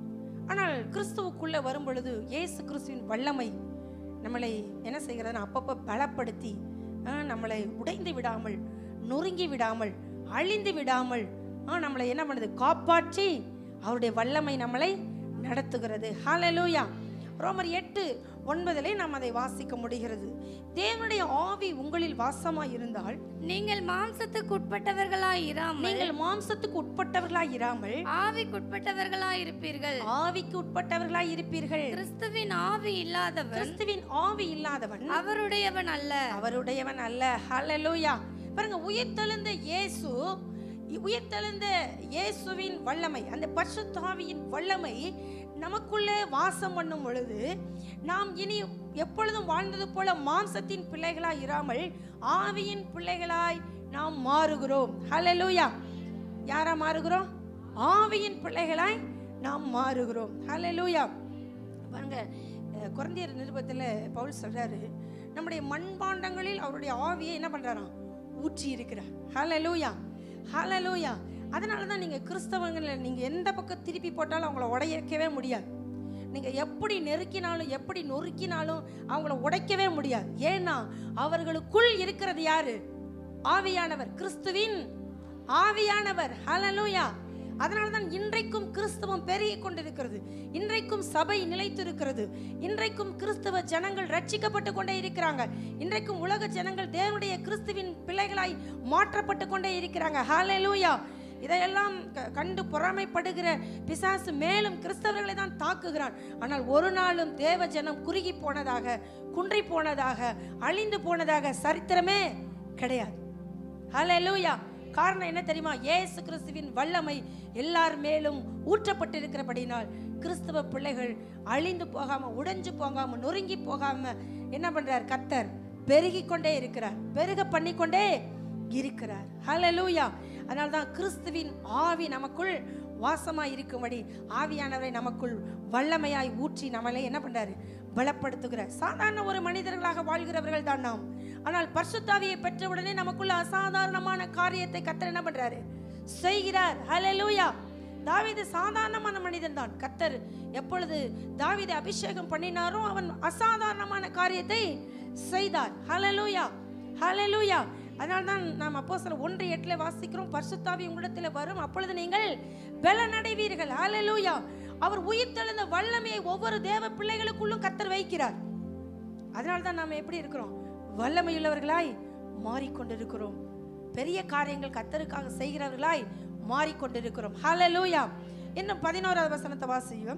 ஆனால் கிறிஸ்துவுக்குள்ளே வரும் பொழுது இயேசு கிறிஸ்துவின் வல்லமை நம்மளை என்ன செய்கிறதுனா அப்பப்போ பலப்படுத்தி ஆ, நம்மளை உடைந்து விடாமல் நொறுங்கி விடாமல் அழிந்து விடாமல் ஆ, நம்மளை என்ன பண்ணுது காப்பாற்றி அவருடைய வல்லமை நம்மளை நடத்துகிறது ஹalleluya ரோமர் எட்டு ஒன்பதிலே நாம் அதை வாசிக்க முடிகிறது தேவனுடைய ஆவி உங்களில் வாசமாய் இருந்தால் நீங்கள் மாம்சத்துக்கு உட்பட்டவர்களாய் இராமல் நீங்கள் மாம்சத்துக்கு உட்பட்டவர்களாய் இராமல் ஆவிக்குட்பட்டவர்களாய் இருப்பீர்கள் ஆவிக்கு உட்பட்டவர்களாய் இருப்பீர்கள் கிறிஸ்துவின் ஆவி இல்லாதவன் கிறிஸ்துவின் ஆவி இல்லாதவன் அவருடையவன் அல்ல அவருடையவன் அல்ல ஹalleluya பாருங்க உயிர்த்தெழுந்த இயேசு உயிர்த்தெழுந்த இயேசுவின் வல்லமை அந்த பரிசுத்தாவியின் வல்லமை நமக்குள்ளே வாசம் பண்ணும் பொழுது நாம் இனி எப்பொழுதும் வாழ்ந்தது போல மாம்சத்தின் பிள்ளைகளாய் இராமல் ஆவியின் பிள்ளைகளாய் நாம் மாறுகிறோம் ஹalleluya யாரா மாறுகிறோம் ஆவியின் பிள்ளைகளாய் நாம் மாறுகிறோம் ஹalleluya பாருங்க அஹ், கொரிந்தியர் நிருபத்தில் பவுல் சொல்றாரு நம்முடைய மண்பாண்டங்களில் அவருடைய ஆவியை என்ன பண்றாராம் ஊற்றி இருக்கிறார் ஹalleluya ஹalleluya அதனால தான் நீங்கள் கிறிஸ்தவங்களை நீங்கள் எந்த பக்கம் திருப்பி போட்டாலும் அவங்கள உடையக்கவே முடியாது நீங்கள் எப்படி நெருக்கினாலும் எப்படி நொறுக்கினாலும் அவங்கள உடைக்கவே முடியாது ஏன்னா அவர்களுக்குள் இருக்கிறது யாரு ஆவியானவர் கிறிஸ்துவின் ஆவியானவர் ஹalleluya அதனால தான் இன்றைக்கும் கிறிஸ்தவம் பெருகி கொண்டிருக்கிறது இன்றைக்கும் சபை நிலைத்திருக்கிறது இன்றைக்கும் கிறிஸ்தவ ஜனங்கள் ரட்சிக்கப்பட்டு கொண்டே இருக்கிறாங்க இன்றைக்கும் உலக ஜனங்கள் தேவனுடைய கிறிஸ்துவின் பிள்ளைகளாய் மாற்றப்பட்டு கொண்டே இருக்கிறாங்க ஹalleluya இதையெல்லாம் க- கண்டு பொறாமைப்படுகிற பிசாசு மேலும் கிறிஸ்தவர்களை தான் தாக்குகிறான் ஆனால் ஒரு நாளும் தேவ ஜனம் குறுகி போனதாக குன்றி போனதாக அழிந்து போனதாக சரித்திரமே கிடையாது ஹalleluya காரணம் என்ன தெரியுமா இயேசு கிறிஸ்துவின் வல்லமை எல்லார் மேலும் ஊற்றப்பட்டிருக்கிறபடினால் கிறிஸ்தவ பிள்ளைகள் அழிந்து போகாம உடைஞ்சு போகாம நொறுங்கி போகாம என்ன பண்றார் கர்த்தர் பெருகி கொண்டே இருக்கிறார் பெருக பண்ணிக்கொண்டே இருக்கிறார் ஹalleluya அதனால தான் கிறிஸ்துவின் ஆவி நமக்குள் வாசமாய் இருக்கும்படி ஆவியானவரை நமக்குள் வல்லமையாய் ஊற்றி நம்மளை என்ன பண்றாரு பலப்படுத்துகிறார் சாதாரண ஒரு மனிதர்களாக வாழ்கிறவர்கள் தான் நாம் ஆனால் பரிசுத்தாவியை பெற்றவுடனே நமக்குள்ள அசாதாரணமான காரியத்தை கத்தர் என்ன பண்றாரு செய்கிறார் ஹalleluya தாவீது சாதாரணமான மனிதன் தான் கத்தர் எப்பொழுது தாவீதை அபிஷேகம் பண்ணினாரோ அவன் அசாதாரணமான காரியத்தை செய்தார் ஹalleluya ஹalleluya அதனால தான் நாம் அப்போ சில ஒன்று எட்டில் வாசிக்கிறோம் பரிசுத்தாவி உங்களிடத்தில் வரும் அப்பொழுது நீங்கள் பலனடைவீர்கள் ஹalleluya அவர் உயிர்த்தெழுந்த வல்லமையை ஒவ்வொரு தேவ பிள்ளைகளுக்குள்ளும் கத்தர் வைக்கிறார் அதனால தான் நாம் எப்படி இருக்கிறோம் வல்லமையுள்ளவர்களாய் மாறிக்கொண்டிருக்கிறோம் பெரிய காரியங்கள் கத்தருக்காக செய்கிறவர்களாய் மாறிக்கொண்டிருக்கிறோம் ஹalleluya இன்னும் பதினோராவது வசனத்தை வாசியும்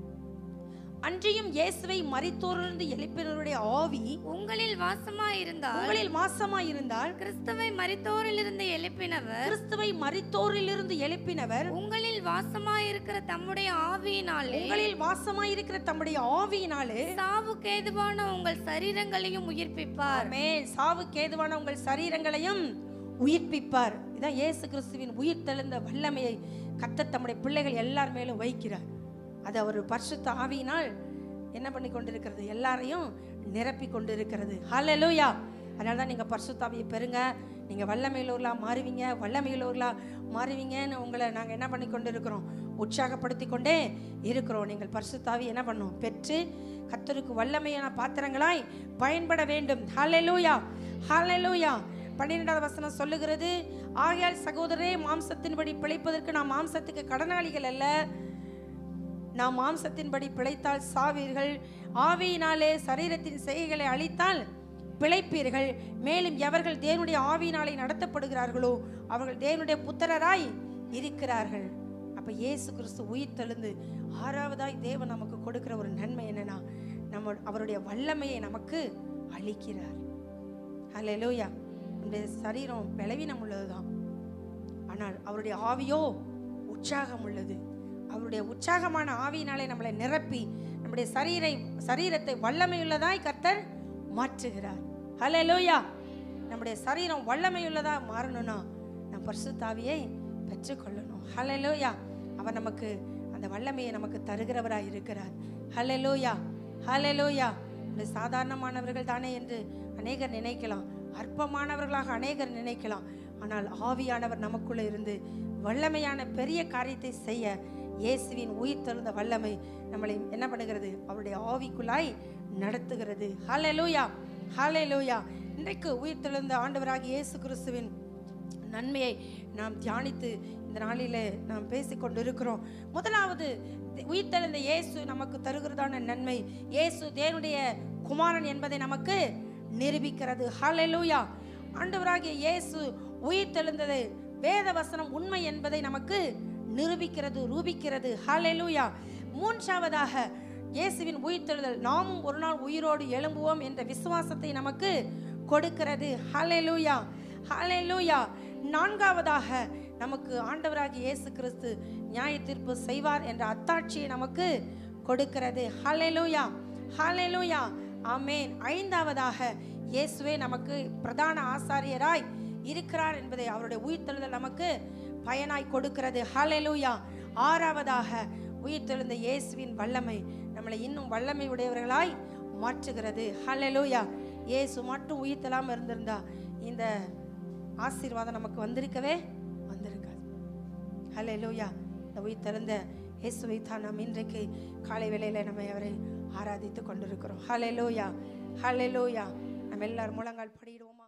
அன்றியும் இயேசுவை மரித்தோரிலிருந்து எழுப்பினருடைய ஆவி உங்களில் வாசமாயிருந்தால் உங்களில் மாசமாய் இருந்தால் கிறிஸ்துவை மரித்தோரிலிருந்து எழுப்பினவர் கிறிஸ்துவை மரித்தோரிலிருந்து எழுப்பினவர் உங்களில் வாசமாயிருக்கிற தம்முடைய ஆவியினாலே உங்களில் வாசமாய் இருக்கிற தம்முடைய ஆவியினாலே சாவுக்கு ஏதுவான உங்கள் சரீரங்களையும் உயிர்ப்பிப்பார் ஆமே சாவுக்கு ஏதுவான உங்கள் சரீரங்களையும் உயிர்ப்பிப்பார் இதான் இயேசு கிறிஸ்துவின் உயிர் தெழுந்த வல்லமையை கத்த தம்முடைய பிள்ளைகள் எல்லார் மேலும் வைக்கிறார் அது அவர் பரிசுத்த ஆவியினால் என்ன பண்ணி கொண்டிருக்கிறது எல்லாரையும் நிரப்பி கொண்டிருக்கிறது ஹalleluya அதனால தான் நீங்கள் பரிசுத்தாவியை பெறுங்க நீங்கள் வல்லமையுள்ளவர்களாக மாறுவீங்க வல்லமையுள்ளவர்களாக மாறுவீங்கன்னு உங்களை நாங்கள் என்ன பண்ணி கொண்டு இருக்கிறோம் உற்சாகப்படுத்தி கொண்டே இருக்கிறோம் நீங்கள் பரிசுத்தாவி என்ன பண்ணும் பெற்று கத்தருக்கு வல்லமையான பாத்திரங்களாய் பயன்பட வேண்டும் ஹalleluya ஹalleluya பன்னிரெண்டாவது வசனம் சொல்லுகிறது ஆகையால் சகோதரரே மாம்சத்தின்படி பிழைப்பதற்கு நாம் மாம்சத்துக்கு கடனாளிகள் அல்ல நாம் மாம்சத்தின்படி பிழைத்தால் சாவீர்கள் ஆவியினாலே சரீரத்தின் செய்கைகளை அழித்தால் பிழைப்பீர்கள் மேலும் எவர்கள் தேவனுடைய ஆவியினாலே நடத்தப்படுகிறார்களோ அவர்கள் தேவனுடைய புத்திரராய் இருக்கிறார்கள் அப்ப இயேசு கிறிஸ்து உயிர் தெழுந்து ஆறாவதாய் தேவன் நமக்கு கொடுக்கிற ஒரு நன்மை என்னன்னா நம்ம அவருடைய வல்லமையை நமக்கு அளிக்கிறார் ஹalleluya நம்முடைய சரீரம் பலவீனம் உள்ளதுதான் ஆனால் அவருடைய ஆவியோ உற்சாகம் உள்ளது அவருடைய உற்சாகமான ஆவியினாலே நம்மளை நிரப்பி நம்முடைய சரீரை சரீரத்தை வல்லமையுள்ளதாய் கர்த்தர் மாற்றுகிறார் ஹalleluya நம்முடைய சரீரம் வல்லமையுள்ளதா மாறணும்னா நம் பரிசுத்தாவியை பெற்றுக்கொள்ளணும் ஹalleluya அவர் நமக்கு அந்த வல்லமையை நமக்கு தருகிறவராய் இருக்கிறார் ஹalleluya ஹalleluya இது சாதாரணமானவர்கள் தானே என்று அநேகர் நினைக்கலாம் அற்பமானவர்களாக அநேகர் நினைக்கலாம் ஆனால் ஆவியானவர் நமக்குள்ள இருந்து வல்லமையான பெரிய காரியத்தை செய்ய இயேசுவின் உயிர் தெழுந்த வல்லமை நம்மளை என்ன பண்ணுகிறது அவருடைய ஆவிக்குள்ளாய் நடத்துகிறது ஹalleluya ஹalleluya இன்றைக்கு உயிர் தெழுந்த ஆண்டவராகிய இயேசு கிறிஸ்துவின் நன்மையை நாம் தியானித்து இந்த நாளிலே நாம் பேசிக்கொண்டு இருக்கிறோம் முதலாவது உயிர்த்தெழுந்த இயேசு நமக்கு தருகிறதான நன்மை இயேசு தேவனுடைய குமாரன் என்பதை நமக்கு நிரூபிக்கிறது ஹalleluya ஆண்டவராகிய இயேசு உயிர்த்தெழுந்தது வேத வசனம் உண்மை என்பதை நமக்கு நிரூபிக்கிறது ரூபிக்கிறது ஹalleluya மூன்றாவதாக இயேசுவின் உயிர்த்தெழுதல் நாமும் ஒரு நாள் உயிரோடு எழும்புவோம் என்ற விசுவாசத்தை நமக்கு கொடுக்கிறது ஹalleluya ஹalleluya நான்காவதாக நமக்கு ஆண்டவராகிய இயேசு கிறிஸ்து நியாய தீர்ப்பு செய்வார் என்ற அத்தாட்சியை நமக்கு கொடுக்கிறது ஹalleluya ஹalleluya ஆமென் ஐந்தாவதாக இயேசுவே நமக்கு பிரதான ஆசாரியராய் இருக்கிறார் என்பதை அவருடைய உயிர்த்தெழுதல் நமக்கு பயனாய் கொடுக்கிறது ஹalleluya ஆறாவதாக உயிர்த்தெழுந்த இயேசுவின் வல்லமை நம்மளை இன்னும் வல்லமை உடையவர்களாய் மாற்றுகிறது ஹalleluya இயேசு மட்டும் உயிர்த்தெழாமல் இருந்திருந்தா இந்த ஆசீர்வாதம் நமக்கு வந்திருக்கவே வந்திருக்காது ஹalleluya இந்த உயிர்த்தெழுந்த இயேசுவை தான் நாம் இன்றைக்கு காலை வேளையில நம்ம அவரை ஆராதித்து கொண்டிருக்கிறோம் ஹalleluya ஹalleluya நம்ம எல்லாரும் முழங்கால் படிடுவோமா